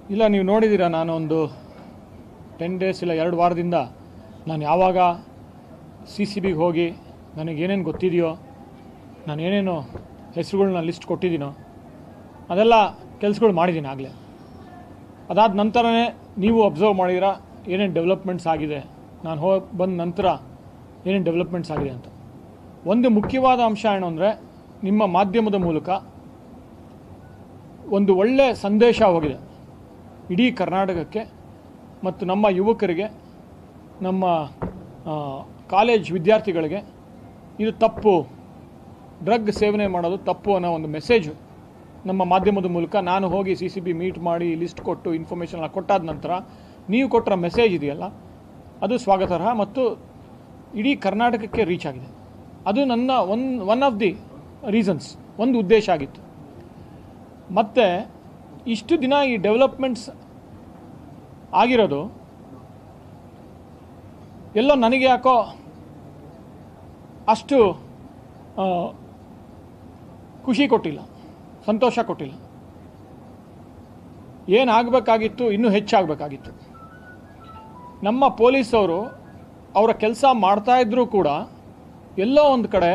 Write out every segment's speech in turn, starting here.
ಇಲ್ಲ ನೀವು ನೋಡಿದ್ದೀರಾ ನಾನು ಒಂದು ಟೆನ್ ಡೇಸ್ ಇಲ್ಲ ಎರಡು ವಾರದಿಂದ ನಾನು ಯಾವಾಗ ಸಿ ಸಿ ಬಿಗೆ ಹೋಗಿ ನನಗೆ ಏನೇನು ಗೊತ್ತಿದೆಯೋ ನಾನು ಏನೇನು ಹೆಸರುಗಳ್ನ ಲಿಸ್ಟ್ ಕೊಟ್ಟಿದ್ದೀನೋ ಅದೆಲ್ಲ ಕೆಲಸಗಳು ಮಾಡಿದ್ದೀನಿ ಆಗಲೇ ಅದಾದ ನಂತರನೇ ನೀವು ಅಬ್ಸರ್ವ್ ಮಾಡಿದಿರಾ ಏನೇನು ಡೆವಲಪ್ಮೆಂಟ್ಸ್ ಆಗಿದೆ ನಾನು ಹೋಗಿ ಬಂದ ನಂತರ ಏನೇನು ಡೆವಲಪ್ಮೆಂಟ್ಸ್ ಆಗಿದೆ ಅಂತ ಒಂದು ಮುಖ್ಯವಾದ ಅಂಶ ಏನು ಅಂದರೆ ನಿಮ್ಮ ಮಾಧ್ಯಮದ ಮೂಲಕ ಒಂದು ಒಳ್ಳೆಯ ಸಂದೇಶ ಹೋಗಿದೆ ಇಡೀ ಕರ್ನಾಟಕಕ್ಕೆ ಮತ್ತು ನಮ್ಮ ಯುವಕರಿಗೆ ನಮ್ಮ ಆ, ಕಾಲೇಜ್ ವಿದ್ಯಾರ್ಥಿಗಳಿಗೆ ಇದು ತಪ್ಪು ಡ್ರಗ್ ಸೇವನೆ ಮಾಡೋದು ತಪ್ಪು ಅನ್ನೋ ಒಂದು ಮೆಸೇಜ್ ನಮ್ಮ ಮಾಧ್ಯಮದ ಮೂಲಕ ನಾನು ಹೋಗಿ ಸಿ ಸಿ ಬಿ ಮೀಟ್ ಮಾಡಿ ಲಿಸ್ಟ್ ಕೊಟ್ಟು ಇನ್ಫಾರ್ಮೇಷನ್ ಕೊಟ್ಟಾದ ನಂತರ ನೀವು ಕೊಟ್ಟರ ಮೆಸೇಜ್ ಇದೆಯಲ್ಲ ಅದು ಸ್ವಾಗತಾರ್ಹ ಮತ್ತು ಇಡೀ ಕರ್ನಾಟಕಕ್ಕೆ ರೀಚ್ ಆಗಿದೆ ಅದು ನನ್ನ one one of the reasons ಒಂದು ಉದ್ದೇಶ ಆಗಿತ್ತು ಮತ್ತು ಇಷ್ಟು ದಿನ ಈ ಡೆವಲಪ್ಮೆಂಟ್ಸ್ ಆಗಿರೋದು ಎಲ್ಲೋ ನನಗೆ ಯಾಕೋ ಅಷ್ಟು ಆ, ಖುಷಿ ಕೊಟ್ಟಿಲ್ಲ ಸಂತೋಷ ಕೊಟ್ಟಿಲ್ಲ ಏನಾಗಬೇಕಾಗಿತ್ತು ಇನ್ನೂ ಹೆಚ್ಚಾಗಬೇಕಾಗಿತ್ತು ನಮ್ಮ ಪೊಲೀಸವರು ಅವರ ಕೆಲಸ ಮಾಡ್ತಾ ಇದ್ರೂ ಕೂಡ ಎಲ್ಲೋ ಒಂದು ಕಡೆ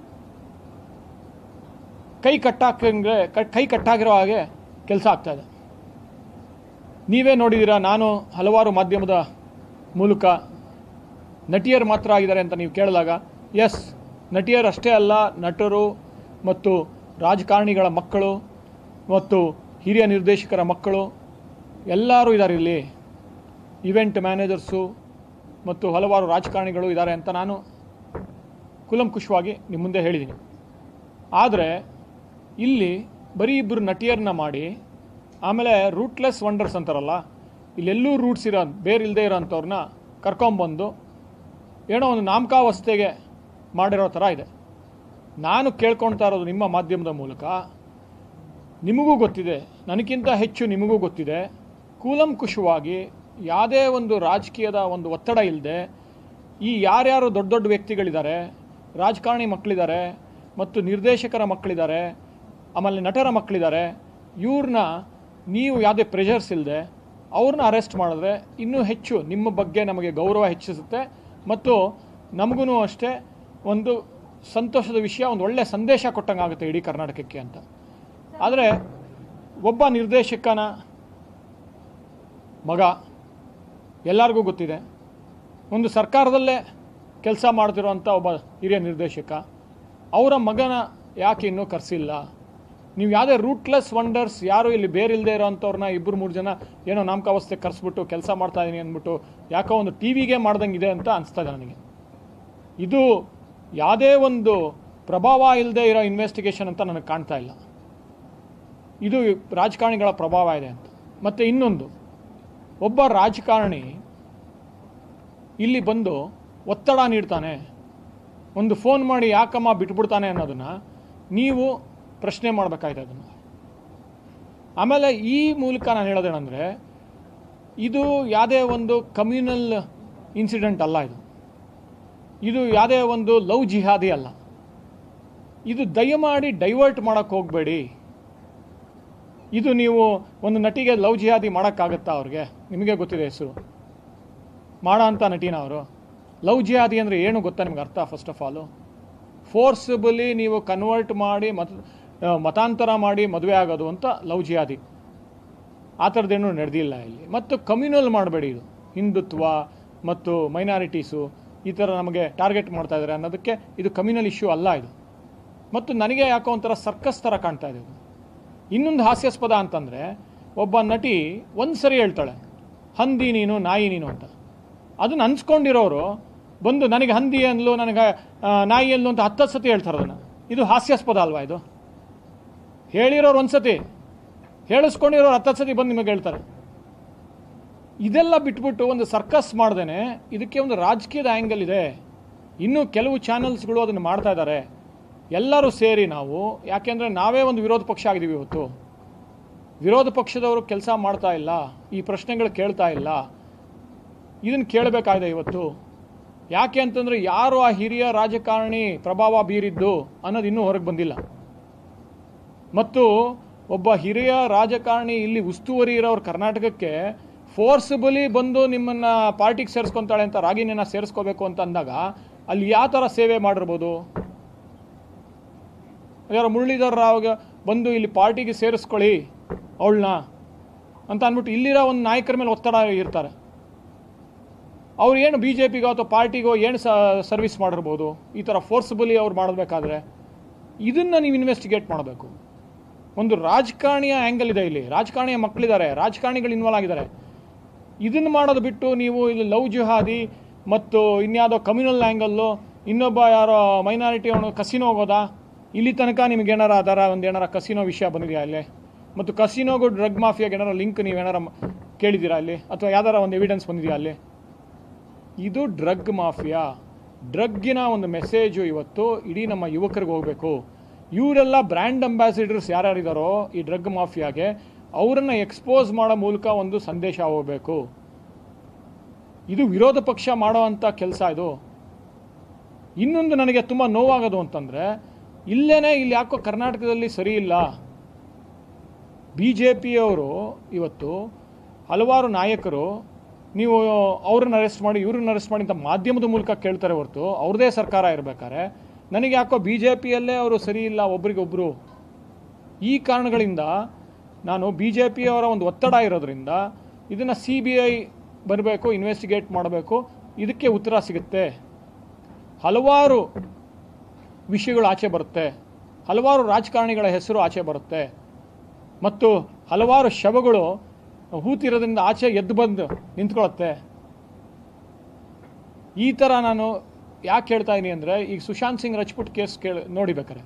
ಕೈ ಕಟ್ಟಾಕಂಗೆ ಕ- ಕೈ ಕಟ್ಟಾಗಿರೋ ಹಾಗೆ ಕೆಲಸ ಆಗ್ತಾಯಿದೆ ನೀವೇ ನೋಡಿದ್ದೀರಾ ನಾನು ಹಲವಾರು ಮಾಧ್ಯಮದ ಮೂಲಕ ನಟಿಯರು ಮಾತ್ರ ಆಗಿದ್ದಾರೆ ಅಂತ ನೀವು ಕೇಳಿದಾಗ ಎಸ್ ನಟಿಯರು ಅಷ್ಟೇ ಅಲ್ಲ ನಟರು ಮತ್ತು ರಾಜಕಾರಣಿಗಳ ಮಕ್ಕಳು ಮತ್ತು ಹಿರಿಯ ನಿರ್ದೇಶಕರ ಮಕ್ಕಳು ಎಲ್ಲರೂ ಇದ್ದಾರೆ ಇಲ್ಲಿ ಇವೆಂಟ್ ಮ್ಯಾನೇಜರ್ಸು ಮತ್ತು ಹಲವಾರು ರಾಜಕಾರಣಿಗಳು ಇದ್ದಾರೆ ಅಂತ ನಾನು ಕುಲಂಕುಷವಾಗಿ ನಿಮ್ಮ ಮುಂದೆ ಹೇಳಿದ್ದೀನಿ ಆದರೆ ಇಲ್ಲಿ ಬರೀ ಇಬ್ಬರು ನಟಿಯರನ್ನ ಮಾಡಿ ಆಮೇಲೆ ರೂಟ್ಲೆಸ್ ವಂಡರ್ಸ್ ಅಂತಾರಲ್ಲ ಇಲ್ಲೆಲ್ಲೂ ರೂಟ್ಸ್ ಇರೋ ಬೇರೆ ಇಲ್ಲದೆ ಇರೋಂಥವ್ರನ್ನ ಕರ್ಕೊಂಬಂದು ಏನೋ ಒಂದು ನಾಮಕಾವಸ್ಥೆಗೆ ಮಾಡಿರೋ ಥರ ಇದೆ ನಾನು ಕೇಳ್ಕೊಳ್ತಾ ಇರೋದು ನಿಮ್ಮ ಮಾಧ್ಯಮದ ಮೂಲಕ ನಿಮಗೂ ಗೊತ್ತಿದೆ ನನಗಿಂತ ಹೆಚ್ಚು ನಿಮಗೂ ಗೊತ್ತಿದೆ ಕೂಲಂಕುಷವಾಗಿ ಯಾವುದೇ ಒಂದು ರಾಜಕೀಯದ ಒಂದು ಒತ್ತಡ ಇಲ್ಲದೆ ಈ ಯಾರ್ಯಾರು ದೊಡ್ಡ ದೊಡ್ಡ ವ್ಯಕ್ತಿಗಳಿದ್ದಾರೆ ರಾಜಕಾರಣಿ ಮಕ್ಕಳಿದ್ದಾರೆ ಮತ್ತು ನಿರ್ದೇಶಕರ ಮಕ್ಕಳಿದ್ದಾರೆ ಆಮೇಲೆ ನಟರ ಮಕ್ಕಳಿದ್ದಾರೆ ಇವ್ರನ್ನ ನೀವು ಯಾವುದೇ ಪ್ರೆಷರ್ಸ್ ಇಲ್ಲದೆ ಅವ್ರನ್ನ ಅರೆಸ್ಟ್ ಮಾಡಿದ್ರೆ ಇನ್ನೂ ಹೆಚ್ಚು ನಿಮ್ಮ ಬಗ್ಗೆ ನಮಗೆ ಗೌರವ ಹೆಚ್ಚಿಸುತ್ತೆ ಮತ್ತು ನಮಗೂ ಅಷ್ಟೇ ಒಂದು ಸಂತೋಷದ ವಿಷಯ ಒಂದು ಒಳ್ಳೆಯ ಸಂದೇಶ ಕೊಟ್ಟಂಗೆ ಆಗುತ್ತೆ ಇಡೀ ಕರ್ನಾಟಕಕ್ಕೆ ಅಂತ ಆದರೆ ಒಬ್ಬ ನಿರ್ದೇಶಕನ ಮಗ ಎಲ್ಲರಿಗೂ ಗೊತ್ತಿದೆ ಒಂದು ಸರ್ಕಾರದಲ್ಲೇ ಕೆಲಸ ಮಾಡ್ತಿರೋಂಥ ಒಬ್ಬ ಹಿರಿಯ ನಿರ್ದೇಶಕ ಅವರ ಮಗನ ಯಾಕೆ ಇನ್ನೂ ಕರೆಸಿಲ್ಲ ನೀವು ಯಾವುದೇ ರೂಟ್ಲೆಸ್ ವಂಡರ್ಸ್ ಯಾರು ಇಲ್ಲಿ ಬೇರೆ ಇಲ್ಲದೆ ಇರೋಂಥವ್ರನ್ನ ಇಬ್ಬರು ಮೂರು ಜನ ಏನೋ ನಾಮಕಾವಸ್ಥೆ ಕರೆಸ್ಬಿಟ್ಟು ಕೆಲಸ ಮಾಡ್ತಾ ಇದೀನಿ ಅಂದ್ಬಿಟ್ಟು ಯಾಕೋ ಒಂದು ಟಿ ವಿಗೆ ಮಾಡ್ದಂಗೆ ಇದೆ ಅಂತ ಅನಿಸ್ತಾ ಇದೆ ನನಗೆ ಇದು ಯಾವುದೇ ಒಂದು ಪ್ರಭಾವ ಇಲ್ಲದೆ ಇರೋ ಇನ್ವೆಸ್ಟಿಗೇಷನ್ ಅಂತ ನನಗೆ ಕಾಣ್ತಾ ಇಲ್ಲ ಇದು ರಾಜಕಾರಣಿಗಳ ಪ್ರಭಾವ ಇದೆ ಅಂತ ಮತ್ತು ಇನ್ನೊಂದು ಒಬ್ಬ ರಾಜಕಾರಣಿ ಇಲ್ಲಿ ಬಂದು ಒತ್ತಡ ನೀಡ್ತಾನೆ ಒಂದು ಫೋನ್ ಮಾಡಿ ಯಾಕಮ್ಮ ಬಿಟ್ಬಿಡ್ತಾನೆ ಅನ್ನೋದನ್ನು ನೀವು ಪ್ರಶ್ನೆ ಮಾಡಬೇಕಾಯ್ತು ಅದನ್ನು ಆಮೇಲೆ ಈ ಮೂಲಕ ನಾನು ಹೇಳೋದೇನೆಂದರೆ ಇದು ಯಾವುದೇ ಒಂದು ಕಮ್ಯುನಲ್ ಇನ್ಸಿಡೆಂಟ್ ಅಲ್ಲ ಇದು ಇದು ಯಾವುದೇ ಒಂದು ಲವ್ ಜಿಹಾದಿ ಅಲ್ಲ ಇದು ದಯಮಾಡಿ ಡೈವರ್ಟ್ ಮಾಡೋಕ್ಕೆ ಹೋಗಬೇಡಿ ಇದು ನೀವು ಒಂದು ನಟಿಗೆ ಲವ್ ಜಿಹಾದಿ ಮಾಡೋಕ್ಕಾಗತ್ತಾ ಅವ್ರಿಗೆ ನಿಮಗೆ ಗೊತ್ತಿದೆ ಹೆಸರು ಮಾಡೋ ಅಂಥ ನಟಿನ ಅವರು ಲವ್ ಜಿಹಾದಿ ಅಂದರೆ ಏನು ಗೊತ್ತಾ ನಿಮ್ಗೆ ಅರ್ಥ ಫಸ್ಟ್ ಆಫ್ ಆಲು ಫೋರ್ಸಬಲಿ ನೀವು ಕನ್ವರ್ಟ್ ಮಾಡಿ ಮತ ಆ, ಮತಾಂತರ ಮಾಡಿ ಮದುವೆ ಆಗೋದು ಅಂತ ಲವ್ ಜಿಹಾದಿ ಆ ಥರದ್ದೇನು ನಡೆದಿಲ್ಲ ಇಲ್ಲಿ ಮತ್ತು ಕಮ್ಯುನಲ್ ಮಾಡಬೇಡಿ ಇದು ಹಿಂದುತ್ವ ಮತ್ತು ಮೈನಾರಿಟೀಸು ಈ ಥರ ನಮಗೆ ಟಾರ್ಗೆಟ್ ಮಾಡ್ತಾ ಇದ್ದಾರೆ ಅನ್ನೋದಕ್ಕೆ ಇದು ಕಮ್ಯುನಲ್ ಇಶ್ಯೂ ಅಲ್ಲ ಇದು ಮತ್ತು ನನಗೆ ಯಾಕೋ ಒಂಥರ ಸರ್ಕಸ್ ಥರ ಕಾಣ್ತಾ ಇದೆ ಇದು ಇನ್ನೊಂದು ಹಾಸ್ಯಾಸ್ಪದ ಅಂತಂದರೆ ಒಬ್ಬ ನಟಿ ಒಂದು ಸರಿ ಹೇಳ್ತಾಳೆ ಹಂದಿ ನೀನು ನಾಯಿ ನೀನು ಅಂತ ಅದನ್ನು ಅನ್ಸ್ಕೊಂಡಿರೋರು ಬಂದು ನನಗೆ ಹಂದಿ ಅನ್ಲು ನನಗೆ ಆ, ನಾಯಿ ಅನ್ಲು ಅಂತ ಹತ್ತತ್ತು ಸತಿ ಹೇಳ್ತಾರೆ ಅದನ್ನು ಇದು ಹಾಸ್ಯಾಸ್ಪದ ಅಲ್ವಾ ಇದು ಹೇಳಿರೋರು ಒಂದು ಸತಿ ಹೇಳಿಸ್ಕೊಂಡಿರೋರು ಹತ್ತತ್ತು ಸತಿ ಬಂದು ನಿಮಗೆ ಹೇಳ್ತಾರೆ ಇದೆಲ್ಲ ಬಿಟ್ಬಿಟ್ಟು ಒಂದು ಸರ್ಕಸ್ ಮಾಡ್ದೇನೆ ಇದಕ್ಕೆ ಒಂದು ರಾಜಕೀಯದ ಆ್ಯಂಗಲ್ ಇದೆ ಇನ್ನೂ ಕೆಲವು ಚಾನಲ್ಸ್ಗಳು ಅದನ್ನು ಮಾಡ್ತಾ ಇದ್ದಾರೆ ಎಲ್ಲರೂ ಸೇರಿ ನಾವು ಯಾಕೆಂದರೆ ನಾವೇ ಒಂದು ವಿರೋಧ ಪಕ್ಷ ಆಗಿದ್ದೀವಿ ಇವತ್ತು ವಿರೋಧ ಪಕ್ಷದವರು ಕೆಲಸ ಮಾಡ್ತಾ ಇಲ್ಲ ಈ ಪ್ರಶ್ನೆಗಳು ಕೇಳ್ತಾ ಇಲ್ಲ ಇದನ್ನು ಕೇಳಬೇಕಾಗಿದೆ ಇವತ್ತು ಯಾಕೆ ಅಂತಂದರೆ ಯಾರು ಆ ಹಿರಿಯ ರಾಜಕಾರಣಿ ಪ್ರಭಾವ ಬೀರಿದ್ದು ಅನ್ನೋದು ಇನ್ನೂ ಹೊರಗೆ ಬಂದಿಲ್ಲ ಮತ್ತು ಒಬ್ಬ ಹಿರಿಯ ರಾಜಕಾರಣಿ ಇಲ್ಲಿ ಉಸ್ತುವಾರಿ ಇರೋರು ಕರ್ನಾಟಕಕ್ಕೆ ಫೋರ್ಸ್ಬಲಿ ಬಂದು ನಿಮ್ಮನ್ನ ಪಾರ್ಟಿಗೆ ಸೇರಿಸ್ಕೊಂತಾಳೆ ಅಂತ ರಾಗಿಣಿನ ಸೇರಿಸ್ಕೋಬೇಕು ಅಂತ ಅಂದಾಗ ಅಲ್ಲಿ ಯಾವ ಥರ ಸೇವೆ ಮಾಡಿರ್ಬೋದು ಯಾರೋ ಮುರಳೀಧರ್ ರಾವ್ಗೆ ಬಂದು ಇಲ್ಲಿ ಪಾರ್ಟಿಗೆ ಸೇರಿಸ್ಕೊಳ್ಳಿ ಅವಳನ್ನ ಅಂತ ಅಂದ್ಬಿಟ್ಟು ಇಲ್ಲಿರೋ ಒಂದು ನಾಯಕರ ಮೇಲೆ ಒತ್ತಡ ಇರ್ತಾರೆ ಅವ್ರು ಏನು ಬಿ ಜೆ ಪಿಗೋ ಅಥವಾ ಪಾರ್ಟಿಗೋ ಏನು ಸರ್ವಿಸ್ ಮಾಡಿರ್ಬೋದು ಈ ಥರ ಫೋರ್ಸ್ಬಲಿ ಅವ್ರು ಮಾಡಬೇಕಾದ್ರೆ ಇದನ್ನು ನೀವು ಇನ್ವೆಸ್ಟಿಗೇಟ್ ಮಾಡಬೇಕು ಒಂದು ರಾಜಕಾರಣಿಯ ಆ್ಯಂಗಲ್ ಇದೆ ಇಲ್ಲಿ ರಾಜಕಾರಣಿಯ ಮಕ್ಕಳಿದ್ದಾರೆ ರಾಜಕಾರಣಿಗಳು ಇನ್ವಾಲ್ವ್ ಆಗಿದ್ದಾರೆ ಇದನ್ನು ಮಾಡೋದು ಬಿಟ್ಟು ನೀವು ಇಲ್ಲಿ ಲವ್ ಜಿಹಾದಿ ಮತ್ತು ಇನ್ಯಾವುದೋ ಕಮ್ಯುನಲ್ ಆ್ಯಂಗಲ್ಲು ಇನ್ನೊಬ್ಬ ಯಾರೋ ಮೈನಾರಿಟಿ ಅವನು ಕಸಿನೋ ಹೋಗೋದಾ ಇಲ್ಲಿ ತನಕ ನಿಮ್ಗೆ ಏನಾರ ಅದರ ಒಂದು ಏನಾರ ಕಸಿನೋ ವಿಷಯ ಬಂದಿದೆಯಾ ಅಲ್ಲಿ ಮತ್ತು ಕಸಿನೋಗೂ ಡ್ರಗ್ ಮಾಫಿಯಾಗೆ ಏನಾರ ಲಿಂಕ್ ನೀವು ಏನಾರ ಮ- ಕೇಳಿದ್ದೀರಾ ಅಲ್ಲಿ ಅಥವಾ ಯಾವ್ದಾರ ಒಂದು ಎವಿಡೆನ್ಸ್ ಬಂದಿದೆಯಾ ಅಲ್ಲಿ ಇದು ಡ್ರಗ್ ಮಾಫಿಯಾ ಡ್ರಗ್ಗಿನ ಒಂದು ಮೆಸೇಜು ಇವತ್ತು ಇಡೀ ನಮ್ಮ ಯುವಕರಿಗೆ ಹೋಗಬೇಕು ಇವರೆಲ್ಲ ಬ್ರ್ಯಾಂಡ್ ಅಂಬಾಸಿಡರ್ಸ್ ಯಾರ್ಯಾರಿದಾರೋ ಈ ಡ್ರಗ್ ಮಾಫಿಯಾಗೆ ಅವರನ್ನು ಎಕ್ಸ್ಪೋಸ್ ಮಾಡೋ ಮೂಲಕ ಒಂದು ಸಂದೇಶ ಹೋಗಬೇಕು ಇದು ವಿರೋಧ ಪಕ್ಷ ಮಾಡೋವಂಥ ಕೆಲಸ ಇದು ಇನ್ನೊಂದು ನನಗೆ ತುಂಬ ನೋವಾಗೋದು ಅಂತಂದರೆ ಇಲ್ಲೇನೆ ಇಲ್ಲಿ ಯಾಕೋ ಕರ್ನಾಟಕದಲ್ಲಿ ಸರಿ ಇಲ್ಲ ಬಿ ಜೆ ಪಿಯವರು ಇವತ್ತು ಹಲವಾರು ನಾಯಕರು ನೀವು ಅವ್ರನ್ನ ಅರೆಸ್ಟ್ ಮಾಡಿ ಇವ್ರನ್ನ ಅರೆಸ್ಟ್ ಮಾಡಿ ಅಂತ ಮಾಧ್ಯಮದ ಮೂಲಕ ಕೇಳ್ತಾರೆ ಹೊರತು ಅವ್ರದೇ ಸರ್ಕಾರ ಇರಬೇಕಾದ್ರೆ ನನಗೆ ಯಾಕೋ ಬಿ ಜೆ ಪಿಯಲ್ಲೇ ಅವರು ಸರಿ ಇಲ್ಲ ಒಬ್ರಿಗೊಬ್ರು ಈ ಕಾರಣಗಳಿಂದ ನಾನು ಬಿ ಜೆ ಪಿಯವರ ಒಂದು ಒತ್ತಡ ಇರೋದ್ರಿಂದ ಇದನ್ನು ಸಿ ಬಿ ಐ ಬರಬೇಕು ಇನ್ವೆಸ್ಟಿಗೇಟ್ ಮಾಡಬೇಕು ಇದಕ್ಕೆ ಉತ್ತರ ಸಿಗುತ್ತೆ ಹಲವಾರು ವಿಷಯಗಳು ಆಚೆ ಬರುತ್ತೆ ಹಲವಾರು ರಾಜಕಾರಣಿಗಳ ಹೆಸರು ಆಚೆ ಬರುತ್ತೆ ಮತ್ತು ಹಲವಾರು ಶವಗಳು ಹೂತಿರೋದ್ರಿಂದ ಆಚೆ ಎದ್ದು ಬಂದು ನಿಂತ್ಕೊಳ್ಳುತ್ತೆ ಈ ಥರ ನಾನು ಯಾಕೆ ಹೇಳ್ತಾ ಇದ್ದೀನಿ ಅಂದರೆ ಈಗ ಸುಶಾಂತ್ ಸಿಂಗ್ ರಜಪೂತ್ ಕೇಸ್ ಕೇಳಿ ನೋಡಿಬೇಕಾರೆ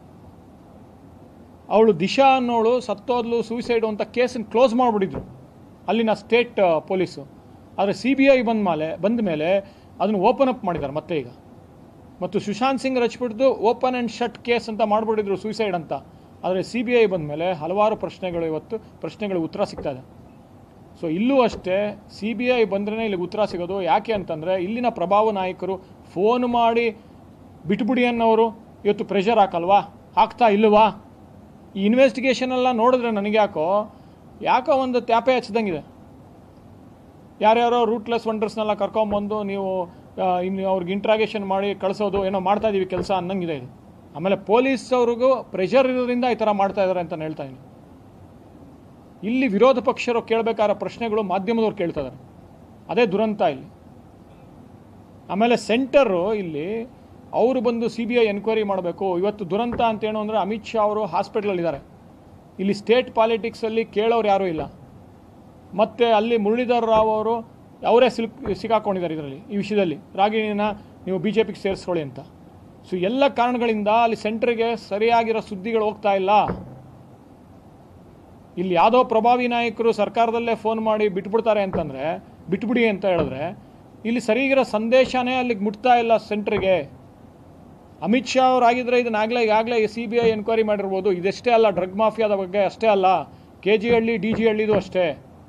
ಅವಳು ದಿಶಾ ಅನ್ನೋಳು ಸತ್ತೋದ್ಲು ಸೂಸೈಡು ಅಂತ ಕೇಸನ್ನು ಕ್ಲೋಸ್ ಮಾಡಿಬಿಟ್ಟಿದ್ರು ಅಲ್ಲಿನ ಸ್ಟೇಟ್ ಪೊಲೀಸು ಆದರೆ ಸಿ ಬಿ ಐ ಬಂದ ಮೇಲೆ ಬಂದ ಮೇಲೆ ಅದನ್ನು ಓಪನ್ ಅಪ್ ಮಾಡಿದ್ದಾರೆ ಮತ್ತೆ ಈಗ ಮತ್ತು ಸುಶಾಂತ್ ಸಿಂಗ್ ರಜಪೂಟ್ದು ಓಪನ್ ಆ್ಯಂಡ್ ಶಟ್ ಕೇಸ್ ಅಂತ ಮಾಡಿಬಿಟ್ಟಿದ್ರು ಸೂಸೈಡ್ ಅಂತ ಆದರೆ ಸಿ ಬಿ ಐ ಬಂದ ಮೇಲೆ ಹಲವಾರು ಪ್ರಶ್ನೆಗಳು ಇವತ್ತು ಪ್ರಶ್ನೆಗಳಿಗೆ ಉತ್ತರ ಸಿಗ್ತಾ ಇದೆ ಸೊ ಇಲ್ಲೂ ಅಷ್ಟೇ ಸಿ ಬಿ ಐ ಬಂದ್ರೇ ಇಲ್ಲಿಗೆ ಉತ್ತರ ಸಿಗೋದು ಯಾಕೆ ಅಂತಂದರೆ ಇಲ್ಲಿನ ಪ್ರಭಾವ ನಾಯಕರು ಫೋನ್ ಮಾಡಿ ಬಿಟ್ಬಿಡಿ ಅನ್ನೋರು ಇವತ್ತು ಪ್ರೆಷರ್ ಹಾಕಲ್ವಾ ಹಾಕ್ತಾ ಇಲ್ವಾ ಈ ಇನ್ವೆಸ್ಟಿಗೇಷನ್ ಎಲ್ಲ ನೋಡಿದ್ರೆ ನನಗೆ ಯಾಕೋ ಯಾಕೋ ಒಂದು ತ್ಯಾಪೆ ಹಚ್ಚಿದಂಗಿದೆ ಯಾರ್ಯಾರೋ ರೂಟ್ಲೆಸ್ ವಂಡರ್ಸ್ನೆಲ್ಲ ಕರ್ಕೊಂಬಂದು ನೀವು ಆ, ಇನ್ನು ಅವ್ರಿಗೆ ಇಂಟ್ರಾಗೇಷನ್ ಮಾಡಿ ಕಳಿಸೋದು ಏನೋ ಮಾಡ್ತಾ ಇದೀವಿ ಕೆಲಸ ಅನ್ನಂಗಿದೆ ಇದು ಆಮೇಲೆ ಪೊಲೀಸ್ ಅವ್ರಿಗೂ ಪ್ರೆಷರ್ ಇರೋದ್ರಿಂದ ಈ ಥರ ಮಾಡ್ತಾ ಇದ್ದಾರೆ ಅಂತ ನಾನು ಹೇಳ್ತಾ ಇದ್ದೀನಿ ಇಲ್ಲಿ ವಿರೋಧ ಪಕ್ಷರು ಕೇಳಬೇಕಾದ ಪ್ರಶ್ನೆಗಳು ಮಾಧ್ಯಮದವ್ರು ಕೇಳ್ತಾ ಇದ್ದಾರೆ ಅದೇ ದುರಂತ ಇಲ್ಲಿ ಆಮೇಲೆ ಸೆಂಟರು ಇಲ್ಲಿ ಅವರು ಬಂದು ಸಿ ಬಿ ಐ ಎನ್ಕ್ವೈರಿ ಮಾಡಬೇಕು ಇವತ್ತು ದುರಂತ ಅಂತ ಏನು ಅಂದರೆ ಅಮಿತ್ ಶಾ ಅವರು ಹಾಸ್ಪಿಟ್ಲಲ್ಲಿದ್ದಾರೆ ಇಲ್ಲಿ ಸ್ಟೇಟ್ ಪಾಲಿಟಿಕ್ಸಲ್ಲಿ ಕೇಳೋರು ಯಾರೂ ಇಲ್ಲ ಮತ್ತು ಅಲ್ಲಿ ಮುರಳೀಧರ್ ರಾವ್ ಅವರು ಅವರೇ ಸಿಲ್ಕ್ ಸಿಕ್ಕಾಕೊಂಡಿದ್ದಾರೆ ಇದರಲ್ಲಿ ಈ ವಿಷಯದಲ್ಲಿ ರಾಗಿಣಿನ ನೀವು ಬಿ ಜೆ ಪಿಗೆ ಸೇರಿಸ್ಕೊಳ್ಳಿ ಅಂತ ಸೊ ಎಲ್ಲ ಕಾರಣಗಳಿಂದ ಅಲ್ಲಿ ಸೆಂಟ್ರಿಗೆ ಸರಿಯಾಗಿರೋ ಸುದ್ದಿಗಳು ಹೋಗ್ತಾ ಇಲ್ಲ ಇಲ್ಲಿ ಯಾವುದೋ ಪ್ರಭಾವಿ ನಾಯಕರು ಸರ್ಕಾರದಲ್ಲೇ ಫೋನ್ ಮಾಡಿ ಬಿಟ್ಬಿಡ್ತಾರೆ ಅಂತಂದರೆ ಬಿಟ್ಬಿಡಿ ಅಂತ ಹೇಳಿದ್ರೆ ಇಲ್ಲಿ ಸರಿಗಿರೋ ಸಂದೇಶನೇ ಅಲ್ಲಿಗೆ ಮುಟ್ತಾ ಇಲ್ಲ ಸೆಂಟ್ರಿಗೆ ಅಮಿತ್ ಶಾ ಅವರಾಗಿದ್ದರೆ ಇದನ್ನಾಗಲೇ ಈಗಾಗಲೇ ಸಿ ಬಿ ಐ ಎನ್ಕ್ವೈರಿ ಮಾಡಿರ್ಬೋದು ಇದಷ್ಟೇ ಅಲ್ಲ ಡ್ರಗ್ ಮಾಫಿಯಾದ ಬಗ್ಗೆ ಅಷ್ಟೇ ಅಲ್ಲ K G Halli D G ಹಳ್ಳಿದು ಅಷ್ಟೇ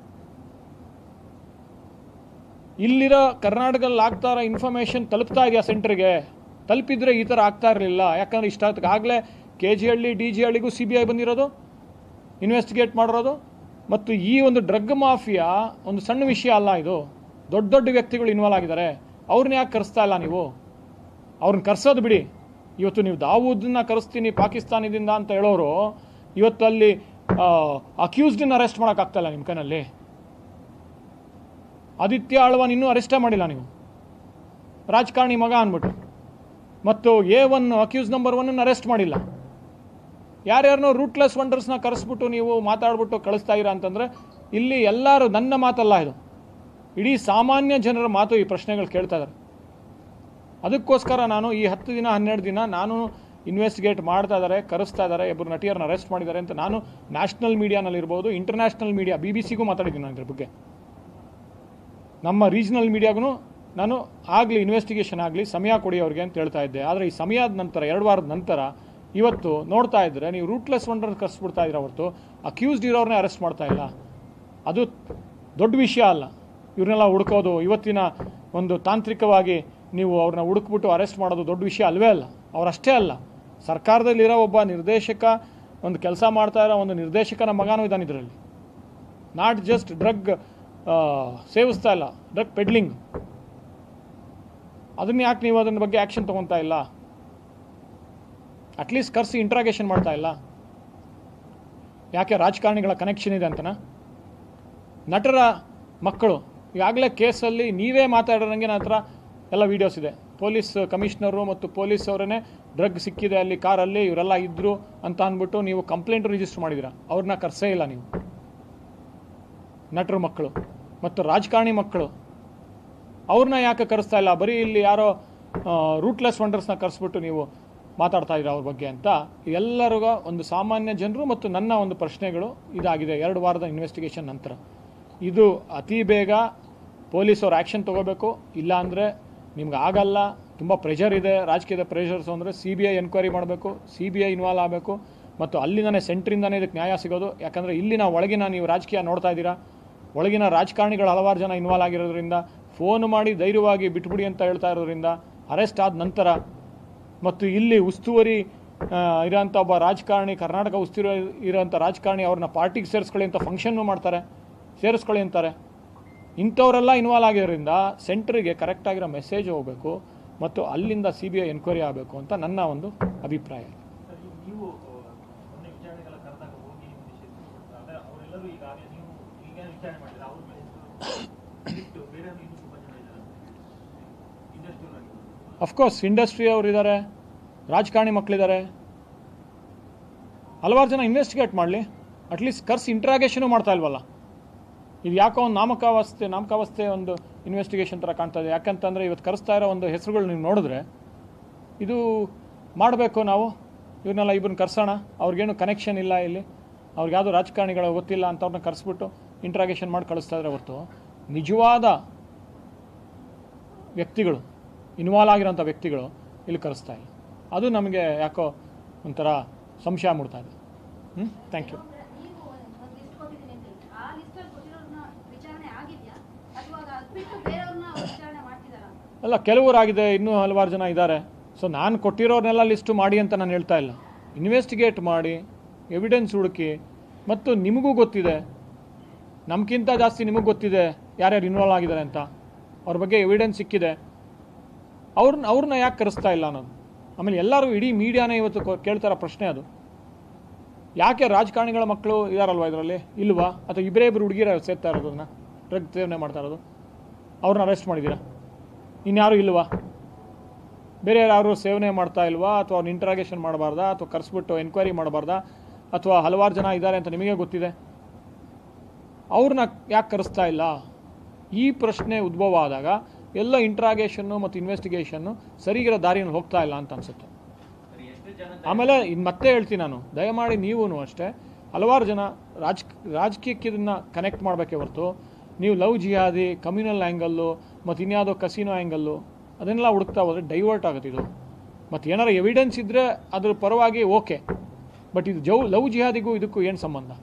ಇಲ್ಲಿರೋ ಕರ್ನಾಟಕದಲ್ಲಿ ಆಗ್ತಾ ಇರೋ ಇನ್ಫಾರ್ಮೇಷನ್ ತಲುಪ್ತಾ ಇದೆಯಾ ಸೆಂಟ್ರಿಗೆ ತಲುಪಿದ್ರೆ ಈ ಥರ ಆಗ್ತಾ ಇರಲಿಲ್ಲ ಯಾಕಂದ್ರೆ ಇಷ್ಟಾಗಲೇ K G Halli D G ಹಳ್ಳಿಗೂ ಸಿ ಬಿ ಐ ಬಂದಿರೋದು ಇನ್ವೆಸ್ಟಿಗೇಟ್ ಮಾಡಿರೋದು ಮತ್ತು ಈ ಒಂದು ಡ್ರಗ್ ಮಾಫಿಯಾ ಒಂದು ಸಣ್ಣ ವಿಷಯ ಅಲ್ಲ ಇದು ದೊಡ್ಡ ದೊಡ್ಡ ವ್ಯಕ್ತಿಗಳು ಇನ್ವಾಲ್ವ್ ಆಗಿದ್ದಾರೆ ಅವ್ರನ್ನ ಯಾಕೆ ಕರೆಸ್ತಾ ಇಲ್ಲ ನೀವು ಅವ್ರನ್ನ ಕರ್ಸೋದು ಬಿಡಿ ಇವತ್ತು ನೀವು ದಾವೂದನ್ನ ಕರೆಸ್ತೀನಿ ಪಾಕಿಸ್ತಾನದಿಂದ ಅಂತ ಹೇಳೋರು ಇವತ್ತು ಅಲ್ಲಿ ಅಕ್ಯೂಸ್ಡನ್ನ ಅರೆಸ್ಟ್ ಮಾಡೋಕ್ಕಾಗ್ತಾಯಿಲ್ಲ ನಿಮ್ಮ ಕೈನಲ್ಲಿ ಆದಿತ್ಯ ಆಳ್ವಾನ್ ಇನ್ನೂ ಅರೆಸ್ಟೇ ಮಾಡಿಲ್ಲ ನೀವು ರಾಜಕಾರಣಿ ಮಗ ಅಂದ್ಬಿಟ್ಟು ಮತ್ತು ಎ ಒನ್ ಅಕ್ಯೂಸ್ ನಂಬರ್ ಒನ್ನನ್ನು ಅರೆಸ್ಟ್ ಮಾಡಿಲ್ಲ ಯಾರ್ಯಾರನೋ ರೂಟ್ಲೆಸ್ ವಂಡರ್ಸ್ನ ಕರೆಸ್ಬಿಟ್ಟು ನೀವು ಮಾತಾಡ್ಬಿಟ್ಟು ಕಳಿಸ್ತಾ ಇರ ಅಂತಂದರೆ ಇಲ್ಲಿ ಎಲ್ಲರೂ ನನ್ನ ಮಾತಲ್ಲ ಇದು ಇಡೀ ಸಾಮಾನ್ಯ ಜನರ ಮಾತು ಈ ಪ್ರಶ್ನೆಗಳು ಕೇಳ್ತಾ ಇದ್ದಾರೆ ಅದಕ್ಕೋಸ್ಕರ ನಾನು ಈ ಹತ್ತು ದಿನ ಹನ್ನೆರಡು ದಿನ ನಾನು ಇನ್ವೆಸ್ಟಿಗೇಟ್ ಮಾಡ್ತಾ ಇದ್ದಾರೆ ಕರೆಸ್ತಾ ಇದ್ದಾರೆ ಇಬ್ಬರು ನಟಿಯರನ್ನ ಅರೆಸ್ಟ್ ಮಾಡಿದ್ದಾರೆ ಅಂತ ನಾನು ನ್ಯಾಷನಲ್ ಮೀಡಿಯಾನಲ್ಲಿರ್ಬೋದು ಇಂಟರ್ನ್ಯಾಷನಲ್ ಮೀಡಿಯಾ ಬಿ ಬಿ ಸಿಗೂ ಮಾತಾಡಿದ್ದೀನಿ ನಾನು ಇದ್ರ ಬಗ್ಗೆ ನಮ್ಮ ರೀಜನಲ್ ಮೀಡಿಯಾಗೂ ನಾನು ಆಗಲಿ ಇನ್ವೆಸ್ಟಿಗೇಷನ್ ಆಗಲಿ ಸಮಯ ಕೊಡಿ ಅವ್ರಿಗೆ ಅಂತ ಹೇಳ್ತಾ ಇದ್ದೆ ಆದರೆ ಈ ಸಮಯದ ನಂತರ ಎರಡು ವಾರದ ನಂತರ ಇವತ್ತು ನೋಡ್ತಾ ಇದ್ದರೆ ನೀವು ರೂಟ್ಲೆಸ್ ವಂಡರ್ ಕರೆಸ್ಬಿಡ್ತಾ ಇದ್ದೀರ ಹೊರತು ಅಕ್ಯೂಸ್ಡ್ ಇರೋರನ್ನೇ ಅರೆಸ್ಟ್ ಮಾಡ್ತಾ ಇಲ್ಲ ಅದು ದೊಡ್ಡ ವಿಷಯ ಅಲ್ಲ ಇವ್ರನ್ನೆಲ್ಲ ಹುಡ್ಕೋದು ಇವತ್ತಿನ ಒಂದು ತಾಂತ್ರಿಕವಾಗಿ ನೀವು ಅವ್ರನ್ನ ಹುಡುಕ್ಬಿಟ್ಟು ಅರೆಸ್ಟ್ ಮಾಡೋದು ದೊಡ್ಡ ವಿಷಯ ಅಲ್ವೇ ಅಲ್ಲ ಅವರಷ್ಟೇ ಅಲ್ಲ ಸರ್ಕಾರದಲ್ಲಿರೋ ಒಬ್ಬ ನಿರ್ದೇಶಕ ಒಂದು ಕೆಲಸ ಮಾಡ್ತಾ ಇರೋ ಒಂದು ನಿರ್ದೇಶಕನ ಮಗನೂ ಇದ್ದಾನೆ ಇದರಲ್ಲಿ ನಾಟ್ ಜಸ್ಟ್ ಡ್ರಗ್ ಸೇವಿಸ್ತಾ ಇಲ್ಲ ಡ್ರಗ್ ಪೆಡ್ಲಿಂಗ್ ಅದನ್ನ ಯಾಕೆ ನೀವು ಅದನ್ನ ಬಗ್ಗೆ ಆ್ಯಕ್ಷನ್ ತೊಗೊತಾ ಇಲ್ಲ ಅಟ್ಲೀಸ್ಟ್ ಕರೆಸಿ ಇಂಟ್ರಾಗೇಷನ್ ಮಾಡ್ತಾ ಇಲ್ಲ ಯಾಕೆ ರಾಜಕಾರಣಿಗಳ ಕನೆಕ್ಷನ್ ಇದೆ ಅಂತನಾ ನಟರ ಮಕ್ಕಳು ಈಗಾಗಲೇ ಕೇಸಲ್ಲಿ ನೀವೇ ಮಾತಾಡೋರಂಗೆ ನನ್ನ ಹತ್ರ ಎಲ್ಲ ವೀಡಿಯೋಸ್ ಇದೆ ಪೊಲೀಸ್ ಕಮಿಷನರು ಮತ್ತು ಪೊಲೀಸ್ ಅವರೇ ಡ್ರಗ್ ಸಿಕ್ಕಿದೆ ಅಲ್ಲಿ ಕಾರಲ್ಲಿ ಇವರೆಲ್ಲ ಇದ್ದರು ಅಂತ ಅಂದ್ಬಿಟ್ಟು ನೀವು ಕಂಪ್ಲೇಂಟ್ ರಿಜಿಸ್ಟರ್ ಮಾಡಿದ್ದೀರಾ ಅವ್ರನ್ನ ಕರೆಸೇ ಇಲ್ಲ ನೀವು ನಟರ ಮಕ್ಕಳು ಮತ್ತು ರಾಜಕಾರಣಿ ಮಕ್ಕಳು ಅವ್ರನ್ನ ಯಾಕೆ ಕರೆಸ್ತಾ ಇಲ್ಲ ಬರೀ ಇಲ್ಲಿ ಯಾರೋ ರೂಟ್ಲೆಸ್ ವಂಡರ್ಸ್ನ ಕರೆಸ್ಬಿಟ್ಟು ನೀವು ಮಾತಾಡ್ತಾ ಇದ್ದೀರಾ ಅವ್ರ ಬಗ್ಗೆ ಅಂತ ಎಲ್ಲರಿಗೂ ಒಂದು ಸಾಮಾನ್ಯ ಜನರು ಮತ್ತು ನನ್ನ ಒಂದು ಪ್ರಶ್ನೆಗಳು ಇದಾಗಿದೆ ಎರಡು ವಾರದ ಇನ್ವೆಸ್ಟಿಗೇಷನ್ ನಂತರ ಇದು ಅತಿ ಬೇಗ ಪೊಲೀಸವ್ರು ಆ್ಯಕ್ಷನ್ ತೊಗೋಬೇಕು ಇಲ್ಲ ಅಂದರೆ ನಿಮ್ಗೆ ಆಗಲ್ಲ ತುಂಬ ಪ್ರೆಷರ್ ಇದೆ ರಾಜಕೀಯದ ಪ್ರೆಷರ್ಸ್ ಅಂದರೆ ಸಿ ಬಿ ಐ ಎನ್ಕ್ವೈರಿ ಮಾಡಬೇಕು ಸಿ ಬಿ ಐ ಇನ್ವಾಲ್ವ್ ಆಗಬೇಕು ಮತ್ತು ಅಲ್ಲಿಂದನೇ ಸೆಂಟ್ರಿಂದನೇ ಇದಕ್ಕೆ ನ್ಯಾಯ ಸಿಗೋದು ಯಾಕಂದರೆ ಇಲ್ಲಿನ ಒಳಗಿನ ನೀವು ರಾಜಕೀಯ ನೋಡ್ತಾ ಇದ್ದೀರಾ ಒಳಗಿನ ರಾಜಕಾರಣಿಗಳು ಹಲವಾರು ಜನ ಇನ್ವಾಲ್ವ್ ಆಗಿರೋದ್ರಿಂದ ಫೋನ್ ಮಾಡಿ ಧೈರ್ಯವಾಗಿ ಬಿಟ್ಬಿಡಿ ಅಂತ ಹೇಳ್ತಾ ಇರೋದ್ರಿಂದ ಅರೆಸ್ಟ್ ಆದ ನಂತರ ಮತ್ತು ಇಲ್ಲಿ ಉಸ್ತುವಾರಿ ಆ, ಇರೋಂಥ ಒಬ್ಬ ರಾಜಕಾರಣಿ ಕರ್ನಾಟಕ ಉಸ್ತುವಾರಿ ಇರೋಂಥ ರಾಜಕಾರಣಿ ಅವ್ರನ್ನ ಪಾರ್ಟಿಗೆ ಸೇರಿಸ್ಕೊಳ್ಳಿ ಅಂತ ಫಂಕ್ಷನ್ನು ಮಾಡ್ತಾರೆ ಸೇರಿಸ್ಕೊಳ್ಳಿ ಅಂತಾರೆ ಇಂಥವರೆಲ್ಲ ಇನ್ವಾಲ್ವ್ ಆಗಿರೋದ್ರಿಂದ ಸೆಂಟ್ರಿಗೆ ಕರೆಕ್ಟಾಗಿರೋ ಮೆಸೇಜ್ ಹೋಗಬೇಕು ಮತ್ತು ಅಲ್ಲಿಂದ ಸಿ ಬಿ ಐ ಎನ್ಕ್ವೈರಿ ಆಗಬೇಕು ಅಂತ ನನ್ನ ಒಂದು ಅಭಿಪ್ರಾಯ ಸರ್ ಈಗ ನೀವು ಮೊನ್ನೆ ವಿಚಾರಣೆಗೆಲ್ಲ ಕರೆದಾಗ ಹೋಗಿ ನೀವು ನಿಷೇಧಿಸಿದ್ರು ಅಂದ್ರೆ ಅವರೆಲ್ಲರೂ ಈಗಾಗಲೇ ನೀವು ಈಗ ವಿಚಾರಣೆ ಮಾಡಿದ್ರೆ ಅವ್ರ ಮೇಲೆ ಬಿಟ್ಟು ಬೇರೆ ಇನ್ನೂ ತುಂಬ ಜನ ಇದ್ದಾರೆ ಇಂಡಸ್ಟ್ರಿಯಲ್ ಆಗಿರ್ಬೋದು ಅಫ್ಕೋರ್ಸ್ ಇಂಡಸ್ಟ್ರಿ ಅವರು ಇದ್ದಾರೆ ರಾಜಕಾರಣಿ ಮಕ್ಕಳಿದ್ದಾರೆ ಹಲವಾರು ಜನ ಇನ್ವೆಸ್ಟಿಗೇಟ್ ಮಾಡಲಿ ಅಟ್ಲೀಸ್ಟ್ ಕರ್ಸಿ ಇಂಟ್ರಾಗೇಷನು ಮಾಡ್ತಾ ಇಲ್ವಲ್ಲ ಇದು ಯಾಕೋ ಒಂದು ನಾಮಕಾವಸ್ಥೆ ನಾಮಕಾವಸ್ಥೆ ಒಂದು ಇನ್ವೆಸ್ಟಿಗೇಷನ್ ಥರ ಕಾಣ್ತಾ ಇದೆ ಯಾಕಂತಂದರೆ ಇವತ್ತು ಕರೆಸ್ತಾ ಇರೋ ಒಂದು ಹೆಸರುಗಳು ನೀವು ನೋಡಿದ್ರೆ ಇದು ಮಾಡಬೇಕು ನಾವು ಇವ್ರನ್ನೆಲ್ಲ ಇಬ್ಬರನ್ನ ಕರ್ಸೋಣ ಅವ್ರಿಗೇನು ಕನೆಕ್ಷನ್ ಇಲ್ಲ ಇಲ್ಲಿ ಅವ್ರಿಗೆ ಯಾವುದೋ ರಾಜಕಾರಣಿಗಳು ಗೊತ್ತಿಲ್ಲ ಅಂಥವ್ರನ್ನ ಕರೆಸ್ಬಿಟ್ಟು ಇಂಟ್ರಾಗೇಷನ್ ಮಾಡಿ ಕಳಿಸ್ತಾ ಇದ್ರೆ ಹೊರತು ನಿಜವಾದ ವ್ಯಕ್ತಿಗಳು ಇನ್ವಾಲ್ವ್ ಆಗಿರೋಂಥ ವ್ಯಕ್ತಿಗಳು ಇಲ್ಲಿ ಕರೆಸ್ತಾ ಇಲ್ಲ ಅದು ನಮಗೆ ಯಾಕೋ ಒಂಥರ ಸಂಶಯ ಮೂಡ್ತಾ ಇದೆ ಹ್ಞೂ ಥ್ಯಾಂಕ್ ಯು ನೀವು ಒಂದು ಲಿಸ್ಟ್ ಕೊಟ್ಟಿದ್ದೀನಿ ಅಂತ ಹೇಳಿ. ಆ ಲಿಸ್ಟ್ ಅಲ್ಲಿ ಕೊಟ್ಟಿರೋರ್ನ ವಿಚಾರಣೆ ಆಗಿದ್ಯಾ ಅಥವಾ ಅದು ಬಿಟ್ಟು ಬೇರೆಯವ್ರನ್ನ ವಿಚಾರಣೆ ಮಾಡ್ತಿದಾರಾ ಅಲ್ಲ ಕೆಲವರಾಗಿದೆ ಇನ್ನೂ ಹಲವಾರು ಜನ ಇದ್ದಾರೆ ಸೊ ನಾನು ಕೊಟ್ಟಿರೋರ್ನೆಲ್ಲ ಲಿಸ್ಟು ಮಾಡಿ ಅಂತ ನಾನು ಹೇಳ್ತಾ ಇಲ್ಲ ಇನ್ವೆಸ್ಟಿಗೇಟ್ ಮಾಡಿ ಎವಿಡೆನ್ಸ್ ಹುಡುಕಿ ಮತ್ತು ನಿಮಗೂ ಗೊತ್ತಿದೆ ನಮಗಿಂತ ಜಾಸ್ತಿ ನಿಮಗೆ ಗೊತ್ತಿದೆ ಯಾರ್ಯಾರು ಇನ್ವಾಲ್ವ್ ಆಗಿದ್ದಾರೆ ಅಂತ ಅವ್ರ ಬಗ್ಗೆ ಎವಿಡೆನ್ಸ್ ಸಿಕ್ಕಿದೆ ಅವ್ರನ್ನ ಅವ್ರನ್ನ ಯಾಕೆ ಕರೆಸ್ತಾ ಇಲ್ಲ ಅನ್ನೋದು ಆಮೇಲೆ ಎಲ್ಲರೂ ಇಡೀ ಮೀಡಿಯಾನೇ ಇವತ್ತು ಕೊ- ಕೇಳ್ತಾರ ಪ್ರಶ್ನೆ ಅದು ಯಾಕೆ ರಾಜಕಾರಣಿಗಳ ಮಕ್ಕಳು ಇದಾರಲ್ವಾ ಇದರಲ್ಲಿ ಇಲ್ವಾ ಅಥವಾ ಇಬ್ಬರೇ ಇಬ್ಬರು ಹುಡುಗಿರ ಸೇರ್ತಾ ಇರೋದನ್ನ ಡ್ರಗ್ ಸೇವನೆ ಮಾಡ್ತಾ ಇರೋದು ಅವ್ರನ್ನ ಅರೆಸ್ಟ್ ಮಾಡಿದ್ದೀರಾ ಇನ್ಯಾರು ಇಲ್ವಾ ಬೇರೆ ಯಾರು ಸೇವನೆ ಮಾಡ್ತಾ ಇಲ್ವಾ ಅಥವಾ ಅವ್ರನ್ನ ಇಂಟ್ರಾಗೇಷನ್ ಮಾಡಬಾರ್ದಾ ಅಥವಾ ಕರೆಸ್ಬಿಟ್ಟು ಎನ್ಕ್ವೈರಿ ಮಾಡಬಾರ್ದಾ ಅಥವಾ ಹಲವಾರು ಜನ ಇದ್ದಾರೆ ಅಂತ ನಿಮಗೆ ಗೊತ್ತಿದೆ ಅವ್ರನ್ನ ಯಾಕೆ ಕರೆಸ್ತಾ ಇಲ್ಲ ಈ ಪ್ರಶ್ನೆ ಉದ್ಭವ ಆದಾಗ ಎಲ್ಲ ಇಂಟ್ರಾಗೇಷನ್ನು ಮತ್ತು ಇನ್ವೆಸ್ಟಿಗೇಷನ್ನು ಸರಿಗಿರೋ ದಾರಿಯಲ್ಲಿ ಹೋಗ್ತಾ ಇಲ್ಲ ಅಂತ ಅನ್ಸುತ್ತೆ ಆಮೇಲೆ ಇನ್ನು ಮತ್ತೆ ಹೇಳ್ತೀನಿ ನಾನು ದಯಮಾಡಿ ನೀವೂ ಅಷ್ಟೇ ಹಲವಾರು ಜನ ರಾಜ್ ರಾಜಕೀಯಕ್ಕೆ ಇದನ್ನು ಕನೆಕ್ಟ್ ಮಾಡಬೇಕೇ ಹೊರತು ನೀವು ಲವ್ ಜಿಹಾದಿ ಕಮ್ಯುನಲ್ ಆ್ಯಂಗಲ್ಲು ಮತ್ತು ಇನ್ಯಾವುದೋ ಕಸಿನೋ ಆ್ಯಂಗಲ್ಲು ಅದನ್ನೆಲ್ಲ ಹುಡುಕ್ತಾ ಹೋದರೆ ಡೈವರ್ಟ್ ಆಗುತ್ತೆ ಇದು ಮತ್ತು ಏನಾರ ಎವಿಡೆನ್ಸ್ ಇದ್ದರೆ ಅದ್ರ ಪರವಾಗಿ ಓಕೆ ಬಟ್ ಇದು ಜವ್ ಲವ್ ಜಿಹಾದಿಗೂ ಇದಕ್ಕೂ ಏನು ಸಂಬಂಧ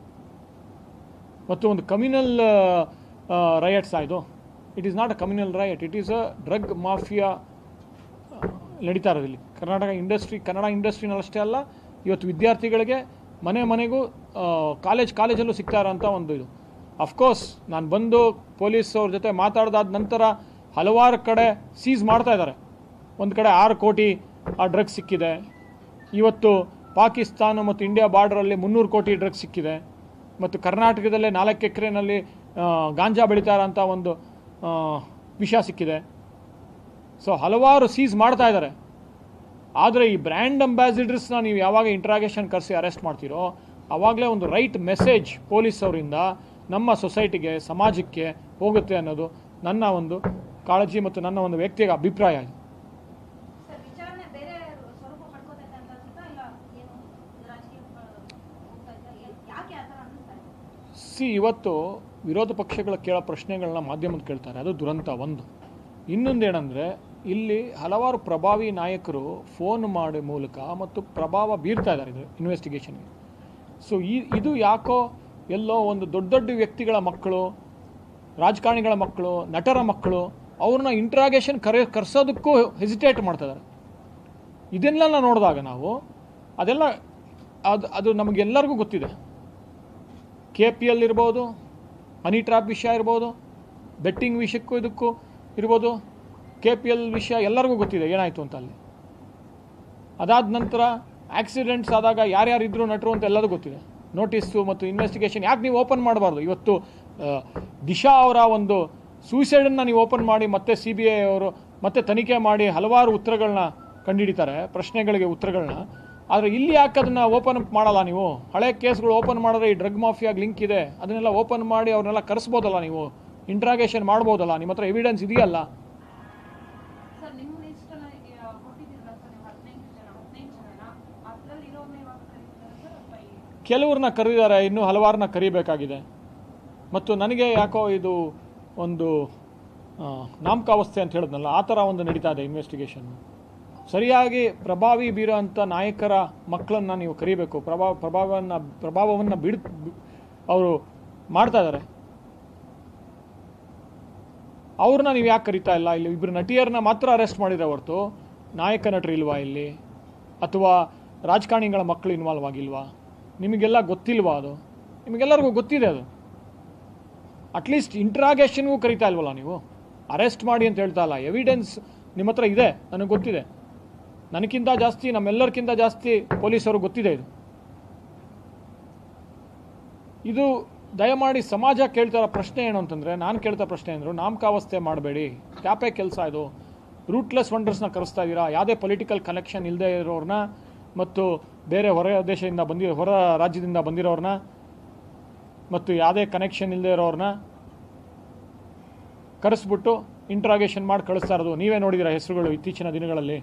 ಮತ್ತು ಒಂದು ಕಮ್ಯುನಲ್ ರಯಟ್ಸ್ ಇದು it is not a communal riot it is a drug mafia ನಡೀತಾ ಇರೋದು ಇಲ್ಲಿ ಕರ್ನಾಟಕ ಇಂಡಸ್ಟ್ರಿ ಕನ್ನಡ ಇಂಡಸ್ಟ್ರಿನಲ್ಲಷ್ಟೇ ಅಲ್ಲ ಇವತ್ತು ವಿದ್ಯಾರ್ಥಿಗಳಿಗೆ ಮನೆ ಮನೆಗೂ ಕಾಲೇಜ್ ಕಾಲೇಜಲ್ಲೂ ಸಿಗ್ತಾ ಇರೋಂಥ ಒಂದು ಇದು ಅಫ್ಕೋರ್ಸ್ ನಾನು ಬಂದು ಪೊಲೀಸ್ ಅವ್ರ ಜೊತೆ ಮಾತಾಡ್ದಾದ ನಂತರ ಹಲವಾರು ಕಡೆ ಸೀಸ್ ಮಾಡ್ತಾ ಇದ್ದಾರೆ ಒಂದು ಕಡೆ ಆರು ಕೋಟಿ ಆ ಡ್ರಗ್ಸ್ ಸಿಕ್ಕಿದೆ ಇವತ್ತು ಪಾಕಿಸ್ತಾನ ಮತ್ತು ಇಂಡಿಯಾ ಬಾರ್ಡ್ರಲ್ಲಿ ಮುನ್ನೂರು ಕೋಟಿ ಡ್ರಗ್ಸ್ ಸಿಕ್ಕಿದೆ ಮತ್ತು ಕರ್ನಾಟಕದಲ್ಲೇ ನಾಲ್ಕು ಎಕರೆನಲ್ಲಿ ಗಾಂಜಾ ಬೆಳೀತಾ ಇರೋಂಥ ಒಂದು ಆ, ವಿಷ ಸಿಕ್ಕಿದೆ ಸೊ ಹಲವಾರು ಸೀಸ್ ಮಾಡ್ತಾ ಇದ್ದಾರೆ ಆದರೆ ಈ ಬ್ರ್ಯಾಂಡ್ ಅಂಬಾಸಿಡರ್ಸ್ನ ನೀವು ಯಾವಾಗ ಇಂಟ್ರಾಗೇಷನ್ ಕರೆಸಿ ಅರೆಸ್ಟ್ ಮಾಡ್ತೀರೋ ಆವಾಗಲೇ ಒಂದು ರೈಟ್ ಮೆಸೇಜ್ ಪೊಲೀಸ್ ಅವರಿಂದ ನಮ್ಮ ಸೊಸೈಟಿಗೆ ಸಮಾಜಕ್ಕೆ ಹೋಗುತ್ತೆ ಅನ್ನೋದು ನನ್ನ ಒಂದು ಕಾಳಜಿ ಮತ್ತು ನನ್ನ ಒಂದು ವ್ಯಕ್ತಿಗ ಅಭಿಪ್ರಾಯ ಇದು ಸರ್ ವಿಚಾರಣೆ ಬೇರೆ ಸ್ವರೂಪ ಪಡ್ಕೋತೈತೆ ಅಂತ ಅನ್ಸುತ್ತಾ ಇಲ್ಲ ಏನು ರಾಜಕೀಯ ಹೋಗ್ತಾ ಇದ್ದ ಯಾಕೆ ಆ ಥರ ಅನ್ನಿಸ್ತಾ ಇದೆ ಸಿ ಇವತ್ತು ವಿರೋಧ ಪಕ್ಷಗಳ ಕೇಳೋ ಪ್ರಶ್ನೆಗಳನ್ನ ಮಾಧ್ಯಮದ ಕೇಳ್ತಾರೆ ಅದು ದುರಂತ ಒಂದು ಇನ್ನೊಂದೇನೆಂದರೆ ಇಲ್ಲಿ ಹಲವಾರು ಪ್ರಭಾವಿ ನಾಯಕರು ಫೋನ್ ಮಾಡಿ ಮೂಲಕ ಮತ್ತು ಪ್ರಭಾವ ಬೀರ್ತಾ ಇದ್ದಾರೆ ಇದು ಇನ್ವೆಸ್ಟಿಗೇಷನ್ಗೆ ಸೊ ಈ ಇದು ಯಾಕೋ ಎಲ್ಲೋ ಒಂದು ದೊಡ್ಡ ದೊಡ್ಡ ವ್ಯಕ್ತಿಗಳ ಮಕ್ಕಳು ರಾಜಕಾರಣಿಗಳ ಮಕ್ಕಳು ನಟರ ಮಕ್ಕಳು ಅವ್ರನ್ನ ಇಂಟ್ರಾಗೇಷನ್ ಕರೆ ಕರೆಸೋದಕ್ಕೂ ಹೆಸಿಟೇಟ್ ಮಾಡ್ತಾ ಇದ್ದಾರೆ ಇದನ್ನೆಲ್ಲ ನೋಡಿದಾಗ ನಾವು ಅದೆಲ್ಲ ಅದು ಅದು ನಮಗೆಲ್ಲರಿಗೂ ಗೊತ್ತಿದೆ ಕೆ ಪಿ ಎಲ್ ಇರ್ಬೋದು ಹನಿ ಟ್ರಾಪ್ ವಿಷಯ ಇರ್ಬೋದು ಬೆಟ್ಟಿಂಗ್ ವಿಷಯಕ್ಕೂ ಇದಕ್ಕೂ ಇರ್ಬೋದು ಕೆ ಪಿ ಎಲ್ ವಿಷಯ ಎಲ್ಲರಿಗೂ ಗೊತ್ತಿದೆ ಏನಾಯಿತು ಅಂತ ಅಲ್ಲಿ ಅದಾದ ನಂತರ ಆಕ್ಸಿಡೆಂಟ್ಸ್ ಆದಾಗ ಯಾರ್ಯಾರು ಇದ್ರು ನಟರು ಅಂತ ಎಲ್ಲದೂ ಗೊತ್ತಿದೆ ನೋಟಿಸ್ಸು ಮತ್ತು ಇನ್ವೆಸ್ಟಿಗೇಷನ್ ಯಾಕೆ ನೀವು ಓಪನ್ ಮಾಡಬಾರ್ದು ಇವತ್ತು ಆ, ದಿಶಾ ಅವರ ಒಂದು ಸೂಸೈಡನ್ನು ನೀವು ಓಪನ್ ಮಾಡಿ ಮತ್ತೆ ಸಿ ಬಿ ಐ ಅವರು ಮತ್ತೆ ತನಿಖೆ ಮಾಡಿ ಹಲವಾರು ಉತ್ತರಗಳನ್ನ ಕಂಡುಹಿಡಿತಾರೆ ಪ್ರಶ್ನೆಗಳಿಗೆ ಉತ್ತರಗಳನ್ನ ಆದರೆ ಇಲ್ಲಿ ಯಾಕೆ ಅದನ್ನು ಓಪನ್ ಮಾಡಲ್ಲ ನೀವು ಹಳೆ ಕೇಸ್ಗಳು ಓಪನ್ ಮಾಡಿದ್ರೆ ಈ ಡ್ರಗ್ ಮಾಫಿಯಾಗಿ ಲಿಂಕ್ ಇದೆ ಅದನ್ನೆಲ್ಲ ಓಪನ್ ಮಾಡಿ ಅವ್ರನ್ನೆಲ್ಲ ಕರೆಸ್ಬೋದಲ್ಲ ನೀವು ಇಂಟ್ರಾಗೇಷನ್ ಮಾಡ್ಬೋದಲ್ಲ ನಿಮ್ಮ ಹತ್ರ ಎವಿಡೆನ್ಸ್ ಇದೆಯಲ್ಲ ಸರ್ ನಿಮ್ಮ ಲಿಸ್ಟ್ ಕೊಟ್ಟಿದ್ದೀರಲ್ಲ ಸರ್ ನೀವು ಹದಿನೈದು ಜನ ಹದಿನೈದು ಜನ ಅದ್ರಲ್ಲಿ ಇರೋರ್ನ ಇವಾಗ ಕರೀತಾರೆ ಸರ್ ಅಥವಾ ಈ- ಕೆಲವ್ರನ್ನ ಕರೆದಿದ್ದಾರೆ ಇನ್ನೂ ಹಲವಾರನ್ನ ಕರಿಬೇಕಾಗಿದೆ ಮತ್ತು ನನಗೆ ಯಾಕೋ ಇದು ಒಂದು ಆ, ನಾಮಕಾವಸ್ಥೆ ಅಂತ ಹೇಳಿದ್ನಲ್ಲ ಆ ಥರ ಒಂದು ನಡೀತಾ ಇದೆ ಇನ್ವೆಸ್ಟಿಗೇಷನ್ ಸರಿಯಾಗಿ ಪ್ರಭಾವಿ ಬೀರೋ ಅಂಥ ನಾಯಕರ ಮಕ್ಕಳನ್ನು ನೀವು ಕರಿಬೇಕು ಪ್ರಭಾವ ಪ್ರಭಾವವನ್ನು ಪ್ರಭಾವವನ್ನು ಬಿಡ್ ಅವರು ಮಾಡ್ತಾ ಇದ್ದಾರೆ ಅವ್ರನ್ನ ನೀವು ಯಾಕೆ ಕರಿತಾ ಇಲ್ಲ ಇಲ್ಲಿ ಇಬ್ಬರು ನಟಿಯರನ್ನ ಮಾತ್ರ ಅರೆಸ್ಟ್ ಮಾಡಿದ್ರೆ ಹೊರತು ನಾಯಕ ನಟರು ಇಲ್ವಾ ಇಲ್ಲಿ ಅಥವಾ ರಾಜಕಾರಣಿಗಳ ಮಕ್ಕಳು ಇನ್ವಾಲ್ವ್ ಆಗಿಲ್ವಾ ನಿಮಗೆಲ್ಲ ಗೊತ್ತಿಲ್ವಾ ಅದು ನಿಮಗೆಲ್ಲರಿಗೂ ಗೊತ್ತಿದೆ ಅದು ಅಟ್ಲೀಸ್ಟ್ ಇಂಟ್ರಾಗೇಷನ್ಗೂ ಕರಿತಾ ಇಲ್ವಲ್ಲ ನೀವು ಅರೆಸ್ಟ್ ಮಾಡಿ ಅಂತ ಹೇಳ್ತಾ ಇಲ್ಲ ಎವಿಡೆನ್ಸ್ ನಿಮ್ಮ ಹತ್ರ ಇದೆ ನನಗೆ ಗೊತ್ತಿದೆ ನನಗಿಂತ ಜಾಸ್ತಿ ನಮ್ಮೆಲ್ಲರಿಗಿಂತ ಜಾಸ್ತಿ ಪೊಲೀಸರು ಗೊತ್ತಿದೆ ಇದು ಇದು ದಯಮಾಡಿ ಸಮಾಜ ಕೇಳ್ತಾರ ಪ್ರಶ್ನೆ ಏನು ಅಂತಂದರೆ ನಾನು ಕೇಳ್ತಾ ಪ್ರಶ್ನೆ ಅಂದರು ನಾಮಕಾವಸ್ಥೆ ಮಾಡಬೇಡಿ ಟ್ಯಾಪೆ ಕೆಲಸ ಇದು ರೂಟ್ಲೆಸ್ ವಂಡರ್ಸ್ನ ಕರೆಸ್ತಾ ಇದ್ದೀರಾ ಯಾವುದೇ ಪೊಲಿಟಿಕಲ್ ಕನೆಕ್ಷನ್ ಇಲ್ಲದೆ ಇರೋರನ್ನ ಮತ್ತು ಬೇರೆ ಹೊರ ದೇಶದಿಂದ ಬಂದಿರೋ ಹೊರ ರಾಜ್ಯದಿಂದ ಬಂದಿರೋರನ್ನ ಮತ್ತು ಯಾವುದೇ ಕನೆಕ್ಷನ್ ಇಲ್ಲದೆ ಇರೋರನ್ನ ಕರೆಸ್ಬಿಟ್ಟು ಇಂಟ್ರಾಗೇಷನ್ ಮಾಡಿ ಕಳಿಸ್ತಾ ಇರೋದು ನೀವೇ ನೋಡಿದಿರ ಹೆಸರುಗಳು ಇತ್ತೀಚಿನ ದಿನಗಳಲ್ಲಿ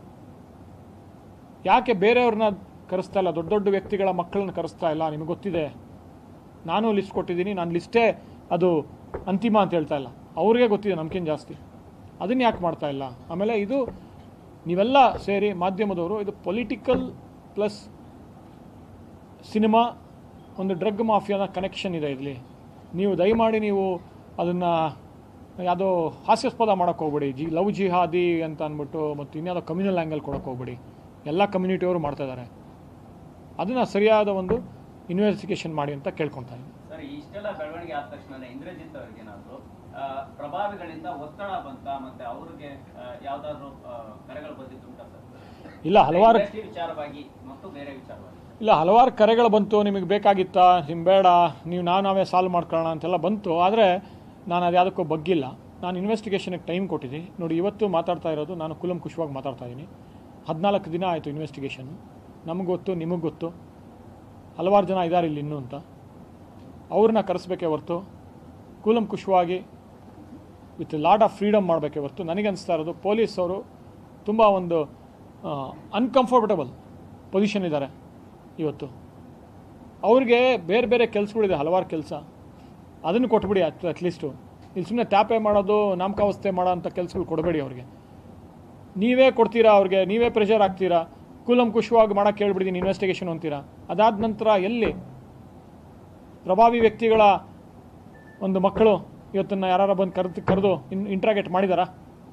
ಯಾಕೆ ಬೇರೆಯವ್ರನ್ನ ಕರೆಸ್ತಾ ಇಲ್ಲ ದೊಡ್ಡ ದೊಡ್ಡ ವ್ಯಕ್ತಿಗಳ ಮಕ್ಕಳನ್ನ ಕರೆಸ್ತಾ ಇಲ್ಲ ನಿಮಗೆ ಗೊತ್ತಿದೆ ನಾನು ಲಿಸ್ಟ್ ಕೊಟ್ಟಿದ್ದೀನಿ ನಾನು ಲಿಸ್ಟೇ ಅದು ಅಂತಿಮ ಅಂತ ಹೇಳ್ತಾ ಇಲ್ಲ ಅವ್ರಿಗೆ ಗೊತ್ತಿದೆ ನಮ್ಗಿಂತ ಜಾಸ್ತಿ ಅದನ್ನ ಯಾಕೆ ಮಾಡ್ತಾ ಇಲ್ಲ ಆಮೇಲೆ ಇದು ನೀವೆಲ್ಲ ಸೇರಿ ಮಾಧ್ಯಮದವರು ಇದು ಪೊಲಿಟಿಕಲ್ ಪ್ಲಸ್ ಸಿನಿಮಾ ಒಂದು ಡ್ರಗ್ ಮಾಫಿಯಾದ ಕನೆಕ್ಷನ್ ಇದೆ ಇಲ್ಲಿ ನೀವು ದಯಮಾಡಿ ನೀವು ಅದನ್ನು ಯಾವುದೋ ಹಾಸ್ಯಾಸ್ಪದ ಮಾಡೋಕ್ಕೆ ಹೋಗ್ಬೇಡಿ ಜಿ ಲವ್ ಜಿಹಾದಿ ಅಂತ ಅಂದ್ಬಿಟ್ಟು ಮತ್ತು ಇನ್ಯಾವುದೋ ಕಮ್ಯುನಲ್ ಆ್ಯಂಗಲ್ ಕೊಡೋಕ್ಕೆ ಹೋಗ್ಬೇಡಿ ಎಲ್ಲ ಕಮ್ಯುನಿಟಿಯವರು ಮಾಡ್ತಾ ಇದ್ದಾರೆ ಅದನ್ನು ಸರಿಯಾದ ಒಂದು ಇನ್ವೆಸ್ಟಿಗೇಷನ್ ಮಾಡಿ ಅಂತ ಕೇಳ್ಕೊತಾ ಇದ್ದೀನಿ ಸರ್ ಇಷ್ಟೆಲ್ಲ ಬೆಳವಣಿಗೆ ಆದ ತಕ್ಷಣ ಇಂದ್ರಜಿತ್ ಅವ್ರಿಗೆ ಏನಾದ್ರು ಆ, ಪ್ರಭಾವಿಗಳಿಂದ ಒತ್ತಡ ಬಂತ ಮತ್ತೆ ಅವ್ರಿಗೆ ಆ, ಯಾವ್ದಾದ್ರು ಆ, ಕರೆಗಳು ಬಂದಿತ್ತು ಉಂಟಾ ಸರ್ ಇಲ್ಲ ಹಲವಾರು ಇಂಡಸ್ಟ್ರಿ ವಿಚಾರವಾಗಿ ಮತ್ತು ಬೇರೆ ವಿಚಾರವಾಗಿ ಇಲ್ಲ ಹಲವಾರು ಕರೆಗಳು ಬಂತು ನಿಮಗೆ ಬೇಕಾಗಿತ್ತಾ ನಿಮ್ಗೆ ಬೇಡ ನೀವು ನಾವು ನಾವೇ ಸಾಲ್ವ್ ಮಾಡ್ಕೊಳ್ಳೋಣ ಅಂತೆಲ್ಲ ಬಂತು ಆದರೆ ನಾನು ಅದು ಯಾವುದಕ್ಕೂ ಬಗ್ಗಿಲ್ಲ ನಾನು ಇನ್ವೆಸ್ಟಿಗೇಷನ್ಗೆ ಟೈಮ್ ಕೊಟ್ಟಿದ್ದೀನಿ ನೋಡಿ ಇವತ್ತು ಮಾತಾಡ್ತಾ ಇರೋದು ನಾನು ಕುಲಂ ಕುಶವಾಗಿ ಮಾತಾಡ್ತಾ ಇದ್ದೀನಿ ಹದಿನಾಲ್ಕು ದಿನ ಆಯಿತು ಇನ್ವೆಸ್ಟಿಗೇಷನ್ನು ನಮಗೆ ಗೊತ್ತು ನಿಮಗೆ ಗೊತ್ತು ಹಲವಾರು ಜನ ಇದ್ದಾರೆ ಇಲ್ಲಿ ಇನ್ನೂ ಅಂತ ಅವ್ರನ್ನ ಕರೆಸ್ಬೇಕೇ ಹೊರ್ತು ಕೂಲಂ ಕುಶವಾಗಿ ವಿತ್ ಲಾಟ್ ಆಫ್ ಫ್ರೀಡಮ್ ಮಾಡಬೇಕೇ ಹೊರ್ತು ನನಗೆ ಅನಿಸ್ತಾ ಇರೋದು ಪೊಲೀಸವರು ತುಂಬ ಒಂದು ಅನ್ಕಂಫರ್ಟಬಲ್ ಪೊಸಿಷನ್ ಇದ್ದಾರೆ ಇವತ್ತು ಅವ್ರಿಗೆ ಬೇರೆ ಬೇರೆ ಕೆಲಸಗಳಿದೆ ಹಲವಾರು ಕೆಲಸ ಅದನ್ನು ಕೊಟ್ಬಿಡಿ ಅಟ್ ಅಟ್ಲೀಸ್ಟು ಇಲ್ಲಿ ಸುಮ್ಮನೆ ಟ್ಯಾಪೆ ಮಾಡೋದು ನಾಮಕಾವಸ್ಥೆ ಮಾಡೋ ಅಂಥ ಕೆಲಸಗಳು ಕೊಡಬೇಡಿ ಅವ್ರಿಗೆ ನೀವೇ ಕೊಡ್ತೀರಾ ಅವ್ರಿಗೆ ನೀವೇ ಪ್ರೆಷರ್ ಹಾಕ್ತೀರಾ ಕೂಲಂ ಕುಶವಾಗಿ ಮಾಡೋಕ್ಕೆ ಹೇಳ್ಬಿಡ್ತೀನಿ ಇನ್ವೆಸ್ಟಿಗೇಷನ್ ಅಂತೀರಾ ಅದಾದ ನಂತರ ಎಲ್ಲಿ ಪ್ರಭಾವಿ ವ್ಯಕ್ತಿಗಳ ಒಂದು ಮಕ್ಕಳು ಇವತ್ತನ್ನು ಯಾರು ಬಂದು ಕರೆದು ಕರೆದು ಇನ್ ಇಂಟ್ರಾಗೇಟ್ ಮಾಡಿದಾರಾ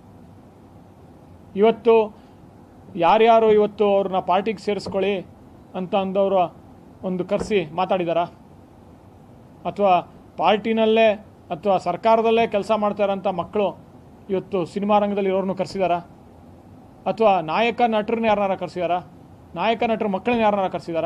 ಇವತ್ತು ಯಾರ್ಯಾರು ಇವತ್ತು ಅವ್ರನ್ನ ಪಾರ್ಟಿಗೆ ಸೇರಿಸ್ಕೊಳ್ಳಿ ಅಂತ ಅಂದವರು ಒಂದು ಕರೆಸಿ ಮಾತಾಡಿದಾರಾ ಅಥವಾ ಪಾರ್ಟಿನಲ್ಲೇ ಅಥವಾ ಸರ್ಕಾರದಲ್ಲೇ ಕೆಲಸ ಮಾಡ್ತಾ ಇರೋಂಥ ಮಕ್ಕಳು ಇವತ್ತು ಸಿನಿಮಾ ರಂಗದಲ್ಲಿ ಇರೋರನ್ನು ಕರೆಸಿದಾರಾ ಅಥವಾ ನಾಯಕ ನಟರನ್ನ ಯಾರನ್ನಾರ ಕರೆಸಿದಾರಾ ನಾಯಕ ನಟರ ಮಕ್ಕಳನ್ನ ಯಾರನ್ನಾರ ಕರೆಸಿದಾರಾ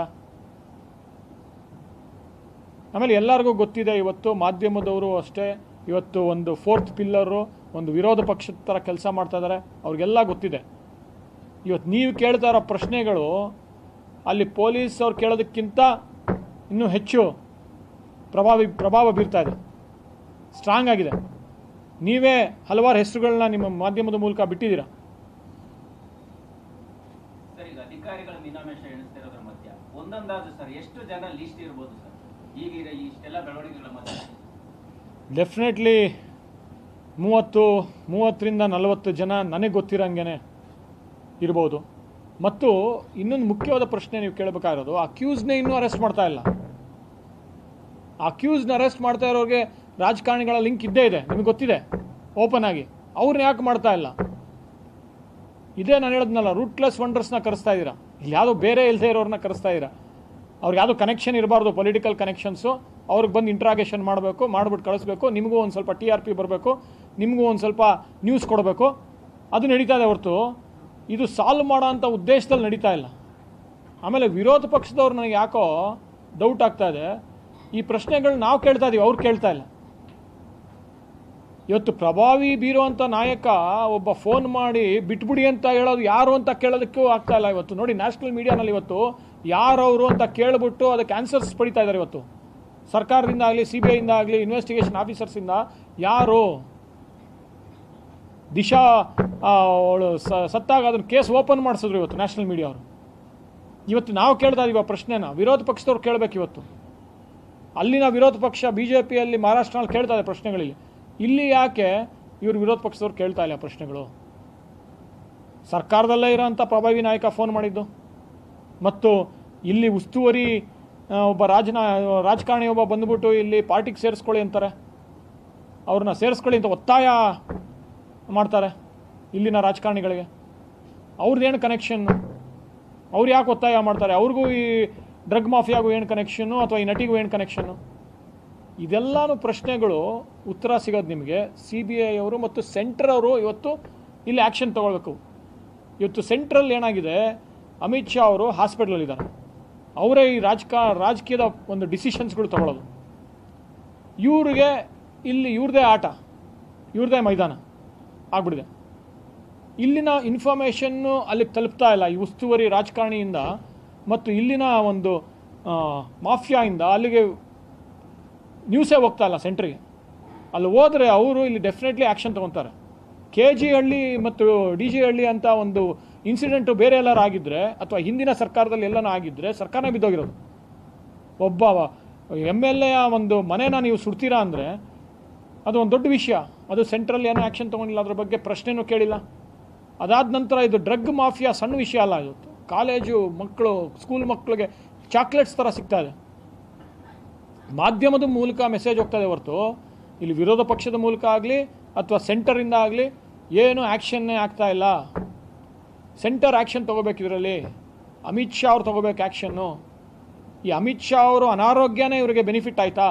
ಆಮೇಲೆ ಎಲ್ಲರಿಗೂ ಗೊತ್ತಿದೆ ಇವತ್ತು ಮಾಧ್ಯಮದವರು ಅಷ್ಟೇ ಇವತ್ತು ಒಂದು ಫೋರ್ತ್ ಪಿಲ್ಲರು ಒಂದು ವಿರೋಧ ಪಕ್ಷದ ಥರ ಕೆಲಸ ಮಾಡ್ತಾ ಇದ್ದಾರೆ ಅವ್ರಿಗೆಲ್ಲ ಗೊತ್ತಿದೆ ಇವತ್ತು ನೀವು ಕೇಳ್ತಾ ಇರೋ ಪ್ರಶ್ನೆಗಳು ಅಲ್ಲಿ ಪೊಲೀಸ್ ಅವ್ರು ಕೇಳೋದಕ್ಕಿಂತ ಇನ್ನೂ ಹೆಚ್ಚು ಪ್ರಭಾವಿ ಪ್ರಭಾವ ಬೀರ್ತಾ ಇದೆ ಸ್ಟ್ರಾಂಗ್ ಆಗಿದೆ ನೀವೇ ಹಲವಾರು ಹೆಸರುಗಳನ್ನ ನಿಮ್ಮ ಮಾಧ್ಯಮದ ಮೂಲಕ ಬಿಟ್ಟಿದ್ದೀರಾ ಸರ್ ಈಗ ಅಧಿಕಾರಿಗಳ ಮೀನಾಮೇಷ ಎಣಿಸ್ತಿರೋದ್ರ ಮಧ್ಯ ಒಂದೊಂದಾದ್ರು ಸರ್ ಎಷ್ಟು ಜನ ಲೀಸ್ಟ್ ಇರ್ಬೋದು ಸರ್ ಈಗ ಇರೋ ಈ ಇಷ್ಟೆಲ್ಲ ಬೆಳವಣಿಗೆಗಳ ಮಧ್ಯ ಡೆಫಿನೆಟ್ಲಿ ಮೂವತ್ತು ಮೂವತ್ತರಿಂದ ನಲವತ್ತು ಜನ ನನಗೆ ಗೊತ್ತಿರೋಂಗೆ ಇರ್ಬೋದು ಮತ್ತು ಇನ್ನೊಂದು ಮುಖ್ಯವಾದ ಪ್ರಶ್ನೆ ನೀವು ಕೇಳಬೇಕಾಗಿರೋದು ಅಕ್ಯೂಸ್ನೇ ಇನ್ನೂ ಅರೆಸ್ಟ್ ಮಾಡ್ತಾ ಇಲ್ಲ ಅಕ್ಯೂಸ್ನ ಅರೆಸ್ಟ್ ಮಾಡ್ತಾ ಇರೋರಿಗೆ ರಾಜಕಾರಣಿಗಳ ಲಿಂಕ್ ಇದ್ದೇ ಇದೆ ನಿಮಗೆ ಗೊತ್ತಿದೆ ಓಪನ್ ಆಗಿ ಅವ್ರನ್ನ ಯಾಕೆ ಮಾಡ್ತಾ ಇಲ್ಲ ಇದೇ ನಾನು ಹೇಳಿದ್ನಲ್ಲ ರೂಟ್ಲೆಸ್ ವಂಡರ್ಸ್ನ ಕರೆಸ್ತಾ ಇದ್ದೀರಾ ಇಲ್ಲಿ ಯಾವುದೋ ಬೇರೆ ಇಲ್ಲದೆ ಇರೋರನ್ನ ಕರೆಸ್ತಾ ಇದ್ದೀರಾ ಅವ್ರಿಗೆ ಯಾವುದೋ ಕನೆಕ್ಷನ್ ಇರಬಾರ್ದು ಪೊಲಿಟಿಕಲ್ ಕನೆಕ್ಷನ್ಸು ಅವ್ರಿಗೆ ಬಂದು ಇಂಟ್ರಾಗೇಷನ್ ಮಾಡಬೇಕು ಮಾಡಿಬಿಟ್ಟು ಕಳಿಸ್ಬೇಕು ನಿಮಗೂ ಒಂದು ಸ್ವಲ್ಪ ಟಿ ಆರ್ ಪಿ ಬರಬೇಕು ನಿಮಗೂ ಒಂದು ಸ್ವಲ್ಪ ನ್ಯೂಸ್ ಕೊಡಬೇಕು ಅದು ನಡೀತಾ ಇದೆ ಹೊರತು ಇದು ಸಾಲ್ವ್ ಮಾಡೋ ಅಂಥ ಉದ್ದೇಶದಲ್ಲಿ ನಡೀತಾ ಇಲ್ಲ ಆಮೇಲೆ ವಿರೋಧ ಪಕ್ಷದವ್ರು ನನಗೆ ಯಾಕೋ ಡೌಟ್ ಆಗ್ತಾ ಇದೆ ಈ ಪ್ರಶ್ನೆಗಳು ನಾವು ಕೇಳ್ತಾ ಇದೀವಿ ಅವ್ರು ಕೇಳ್ತಾ ಇಲ್ಲ ಇವತ್ತು ಪ್ರಭಾವಿ ಬೀರುವಂಥ ನಾಯಕ ಒಬ್ಬ ಫೋನ್ ಮಾಡಿ ಬಿಟ್ಬಿಡಿ ಅಂತ ಹೇಳೋದು ಯಾರು ಅಂತ ಕೇಳೋದಕ್ಕೂ ಆಗ್ತಾ ಇಲ್ಲ ಇವತ್ತು ನೋಡಿ ನ್ಯಾಷನಲ್ ಮೀಡಿಯಾನಲ್ಲಿ ಇವತ್ತು ಯಾರವರು ಅಂತ ಕೇಳ್ಬಿಟ್ಟು ಅದಕ್ಕೆ ಆನ್ಸರ್ಸ್ ಪಡಿತಾ ಇದ್ದಾರೆ ಇವತ್ತು ಸರ್ಕಾರದಿಂದ ಆಗಲಿ ಸಿ ಬಿ ಐಯಿಂದ ಆಗಲಿ ಇನ್ವೆಸ್ಟಿಗೇಷನ್ ಆಫೀಸರ್ಸಿಂದ ಯಾರು ದಿಶಾ ಆ, ಅವಳು ಸ- ಸತ್ತಾಗ ಅದನ್ನು ಕೇಸ್ ಓಪನ್ ಮಾಡಿಸಿದ್ರು ಇವತ್ತು ನ್ಯಾಷನಲ್ ಮೀಡಿಯಾ ಅವರು ಇವತ್ತು ನಾವು ಕೇಳ್ತಾ ಇದೀವಿ ಆ ಪ್ರಶ್ನೆನ ವಿರೋಧ ಪಕ್ಷದವ್ರು ಕೇಳಬೇಕು ಇವತ್ತು ಅಲ್ಲಿನ ವಿರೋಧ ಪಕ್ಷ ಬಿ ಜೆ ಪಿಯಲ್ಲಿ ಮಹಾರಾಷ್ಟ್ರನಲ್ಲಿ ಕೇಳ್ತಾ ಇದೆ ಪ್ರಶ್ನೆಗಳಲ್ಲಿ ಇಲ್ಲಿ ಯಾಕೆ ಇವರು ವಿರೋಧ ಪಕ್ಷದವ್ರು ಕೇಳ್ತಾ ಇಲ್ಲ ಪ್ರಶ್ನೆಗಳು ಸರ್ಕಾರದಲ್ಲೇ ಇರೋಂಥ ಪ್ರಭಾವಿ ನಾಯಕ ಫೋನ್ ಮಾಡಿದ್ದು ಮತ್ತು ಇಲ್ಲಿ ಉಸ್ತುವಾರಿ ಆ, ಒಬ್ಬ ರಾಜನ ರಾಜಕಾರಣಿ ಒಬ್ಬ ಬಂದ್ಬಿಟ್ಟು ಇಲ್ಲಿ ಪಾರ್ಟಿಗೆ ಸೇರಿಸ್ಕೊಳ್ಳಿ ಅಂತಾರೆ ಅವ್ರನ್ನ ಸೇರಿಸ್ಕೊಳ್ಳಿ ಅಂತ ಒತ್ತಾಯ ಮಾಡ್ತಾರೆ ಇಲ್ಲಿನ ರಾಜಕಾರಣಿಗಳಿಗೆ ಅವ್ರದ್ದೇನು ಕನೆಕ್ಷನ್ನು ಅವ್ರು ಯಾಕೆ ಒತ್ತಾಯ ಮಾಡ್ತಾರೆ ಅವ್ರಿಗೂ ಈ ಡ್ರಗ್ ಮಾಫಿಯಾಗೂ ಏನು ಕನೆಕ್ಷನ್ನು ಅಥವಾ ಈ ನಟಿಗೂ ಏನು ಕನೆಕ್ಷನ್ನು ಇದೆಲ್ಲನೂ ಪ್ರಶ್ನೆಗಳು ಉತ್ತರ ಸಿಗೋದು ನಿಮಗೆ ಸಿ ಬಿ ಐ ಅವರು ಮತ್ತು ಸೆಂಟ್ರ್ ಅವರು ಇವತ್ತು ಇಲ್ಲಿ ಆ್ಯಕ್ಷನ್ ತಗೊಳ್ಬೇಕು ಇವತ್ತು ಸೆಂಟ್ರಲ್ ಏನಾಗಿದೆ ಅಮಿತ್ ಶಾ ಅವರು ಹಾಸ್ಪಿಟ್ಲಲ್ಲಿದ್ದಾರೆ ಅವರೇ ಈ ರಾಜಕಾ ರಾಜಕೀಯದ ಒಂದು ಡಿಸಿಷನ್ಸ್ಗಳು ತಗೊಳ್ಳೋದು ಇವ್ರಿಗೆ ಇಲ್ಲಿ ಇವ್ರದೇ ಆಟ ಇವ್ರದೇ ಮೈದಾನ ಆಗ್ಬಿಟ್ಟಿದೆ ಇಲ್ಲಿನ ಇನ್ಫಾರ್ಮೇಷನ್ನು ಅಲ್ಲಿಗೆ ತಲುಪ್ತಾ ಇಲ್ಲ ಈ ಉಸ್ತುವಾರಿ ರಾಜಕಾರಣಿಯಿಂದ ಮತ್ತು ಇಲ್ಲಿನ ಒಂದು ಆ, ಮಾಫಿಯಾಯಿಂದ ಅಲ್ಲಿಗೆ ನ್ಯೂಸೇ ಹೋಗ್ತಾ ಇಲ್ಲ ಸೆಂಟ್ರಿಗೆ ಅಲ್ಲಿ ಹೋದರೆ ಅವರು ಇಲ್ಲಿ ಡೆಫಿನೆಟ್ಲಿ ಆ್ಯಕ್ಷನ್ ತೊಗೊತಾರೆ ಕೆ ಜಿ ಹಳ್ಳಿ ಮತ್ತು ಡಿ ಜಿ ಹಳ್ಳಿ ಅಂತ ಒಂದು ಇನ್ಸಿಡೆಂಟು ಬೇರೆ ಎಲ್ಲರೂ ಆಗಿದ್ದರೆ ಅಥವಾ ಹಿಂದಿನ ಸರ್ಕಾರದಲ್ಲಿ ಎಲ್ಲನೂ ಆಗಿದ್ದರೆ ಸರ್ಕಾರನೇ ಬಿದ್ದೋಗಿರೋದು ಒಬ್ಬ ಎಮ್ ಎಲ್ ಎ ಒಂದು ಮನೇನ ನೀವು ಸುಡ್ತೀರಾ ಅಂದರೆ ಅದು ಒಂದು ದೊಡ್ಡ ವಿಷಯ ಅದು ಸೆಂಟ್ರಲ್ ಏನೋ ಆ್ಯಕ್ಷನ್ ತೊಗೊಂಡಿಲ್ಲ ಅದ್ರ ಬಗ್ಗೆ ಪ್ರಶ್ನೆನೂ ಕೇಳಿಲ್ಲ ಅದಾದ ನಂತರ ಇದು ಡ್ರಗ್ ಮಾಫಿಯಾ ಸಣ್ಣ ವಿಷಯ ಅಲ್ಲ ಇವತ್ತು ಕಾಲೇಜು ಮಕ್ಕಳು ಸ್ಕೂಲ್ ಮಕ್ಕಳಿಗೆ ಚಾಕ್ಲೇಟ್ಸ್ ಥರ ಸಿಗ್ತಾ ಇದೆ ಮಾಧ್ಯಮದ ಮೂಲಕ ಮೆಸೇಜ್ ಹೋಗ್ತಾ ಇದೆ ಹೊರತು ಇಲ್ಲಿ ವಿರೋಧ ಪಕ್ಷದ ಮೂಲಕ ಆಗಲಿ ಅಥವಾ ಸೆಂಟರಿಂದ ಆಗಲಿ ಏನು ಆ್ಯಕ್ಷನ್ನೇ ಆಗ್ತಾ ಇಲ್ಲ ಸೆಂಟರ್ ಆ್ಯಕ್ಷನ್ ತೊಗೋಬೇಕು ಇದರಲ್ಲಿ ಅಮಿತ್ ಶಾ ಅವ್ರು ತೊಗೋಬೇಕು ಆ್ಯಕ್ಷನ್ನು ಈ ಅಮಿತ್ ಶಾ ಅವರು ಅನಾರೋಗ್ಯನೇ ಇವರಿಗೆ ಬೆನಿಫಿಟ್ ಆಯ್ತಾ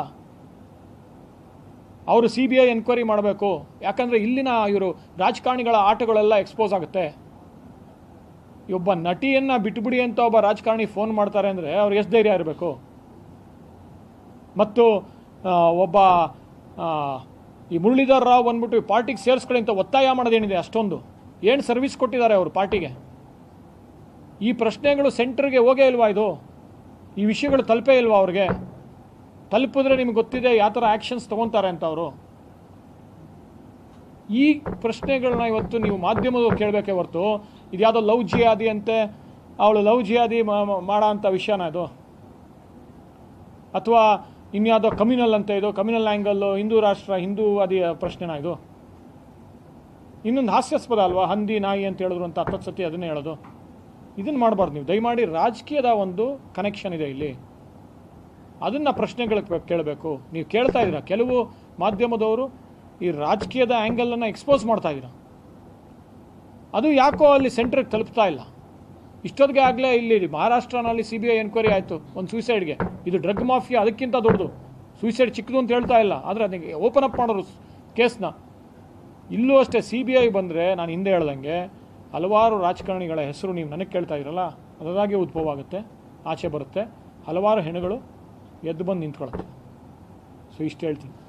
ಅವರು ಸಿ ಬಿ ಐ ಎನ್ಕ್ವೈರಿ ಮಾಡಬೇಕು ಯಾಕಂದರೆ ಇಲ್ಲಿನ ಇವರು ರಾಜಕಾರಣಿಗಳ ಆಟಗಳೆಲ್ಲ ಎಕ್ಸ್ಪೋಸ್ ಆಗುತ್ತೆ ಈ ಒಬ್ಬ ನಟಿಯನ್ನು ಬಿಟ್ಬಿಡಿ ಅಂತ ಒಬ್ಬ ರಾಜಕಾರಣಿ ಫೋನ್ ಮಾಡ್ತಾರೆ ಅಂದರೆ ಅವ್ರು ಎಷ್ಟು ಧೈರ್ಯ ಇರಬೇಕು ಮತ್ತು ಆ, ಒಬ್ಬ ಆ, ಈ ಮುರಳೀಧರ್ ರಾವ್ ಬಂದ್ಬಿಟ್ಟು ಪಾರ್ಟಿಗೆ ಸೇರಿಸ್ಕೊಳ್ಳಿ ಅಂತ ಒತ್ತಾಯ ಮಾಡೋದೇನಿದೆ ಅಷ್ಟೊಂದು ಏನು ಸರ್ವಿಸ್ ಕೊಟ್ಟಿದ್ದಾರೆ ಅವರು ಪಾರ್ಟಿಗೆ ಈ ಪ್ರಶ್ನೆಗಳು ಸೆಂಟ್ರಿಗೆ ಹೋಗೇ ಇಲ್ವಾ ಇದು ಈ ವಿಷಯಗಳು ತಲುಪೇ ಇಲ್ವಾ ಅವ್ರಿಗೆ ತಲುಪಿದ್ರೆ ನಿಮ್ಗೆ ಗೊತ್ತಿದೆ ಯಾವ ಥರ ಆ್ಯಕ್ಷನ್ಸ್ ತೊಗೊತಾರೆ ಅಂತ ಅವರು ಈ ಪ್ರಶ್ನೆಗಳನ್ನ ಇವತ್ತು ನೀವು ಮಾಧ್ಯಮದವ್ರು ಕೇಳಬೇಕೇ ಹೊರತು ಇದು ಯಾವುದೋ ಲವ್ ಜಿಯಾದಿ ಅಂತೆ ಅವಳು ಲವ್ ಜಿಯಾದಿ ಮಾಡೋ ಅಂಥ ವಿಷಯನ ಇದು ಅಥವಾ ಇನ್ಯಾವುದೋ ಕಮ್ಯುನಲ್ ಅಂತ ಇದು ಕಮ್ಯುನಲ್ ಆ್ಯಂಗಲ್ಲು ಹಿಂದೂ ರಾಷ್ಟ್ರ ಹಿಂದೂ ಅದಿ ಪ್ರಶ್ನೆನ ಇದು ಇನ್ನೊಂದು ಹಾಸ್ಯಾಸ್ಪದ ಅಲ್ವಾ ಹಂದಿ ನಾಯಿ ಅಂತ ಹೇಳಿದ್ರು ಅಂತ ಹತ್ತತ್ತು ಸತಿ ಅದನ್ನೇ ಹೇಳೋದು ಇದನ್ನು ಮಾಡಬಾರ್ದು ನೀವು ದಯಮಾಡಿ ರಾಜಕೀಯದ ಒಂದು ಕನೆಕ್ಷನ್ ಇದೆ ಇಲ್ಲಿ ಅದನ್ನು ಪ್ರಶ್ನೆಗಳು ಕೇಳಬೇಕು ನೀವು ಕೇಳ್ತಾ ಇದ್ದೀರಾ ಕೆಲವು ಮಾಧ್ಯಮದವರು ಈ ರಾಜಕೀಯದ ಆ್ಯಂಗಲನ್ನು ಎಕ್ಸ್ಪೋಸ್ ಮಾಡ್ತಾ ಇದ್ದೀರಾ ಅದು ಯಾಕೋ ಅಲ್ಲಿ ಸೆಂಟ್ರಿಗೆ ತಲುಪ್ತಾ ಇಲ್ಲ ಇಷ್ಟೊತ್ತಿಗೆ ಆಗಲೇ ಇಲ್ಲಿ ಮಹಾರಾಷ್ಟ್ರನಲ್ಲಿ ಸಿ ಬಿ ಐ ಎನ್ಕ್ವೈರಿ ಆಯಿತು ಒಂದು ಸೂಸೈಡ್ಗೆ ಇದು ಡ್ರಗ್ ಮಾಫಿಯಾ ಅದಕ್ಕಿಂತ ದೊಡ್ಡದು ಸೂಸೈಡ್ ಚಿಕ್ಕದು ಅಂತ ಹೇಳ್ತಾ ಇಲ್ಲ ಆದರೆ ಅದಕ್ಕೆ ಓಪನ್ ಅಪ್ ಮಾಡೋರು ಕೇಸ್ನ ಇಲ್ಲೂ ಅಷ್ಟೇ ಸಿ ಬಿ ಐ ಬಂದರೆ ನಾನು ಹಿಂದೆ ಹೇಳ್ದಂಗೆ ಹಲವಾರು ರಾಜಕಾರಣಿಗಳ ಹೆಸರು ನೀವು ನನಗೆ ಕೇಳ್ತಾ ಇರಲ್ಲ ಅದರಾಗೆ ಉದ್ಭವ ಆಗುತ್ತೆ ಆಚೆ ಬರುತ್ತೆ ಹಲವಾರು ಹೆಣಗಳು ಎದ್ದು ಬಂದು ನಿಂತ್ಕೊಳುತ್ತೆ ಸೊ ಇಷ್ಟು ಹೇಳ್ತೀನಿ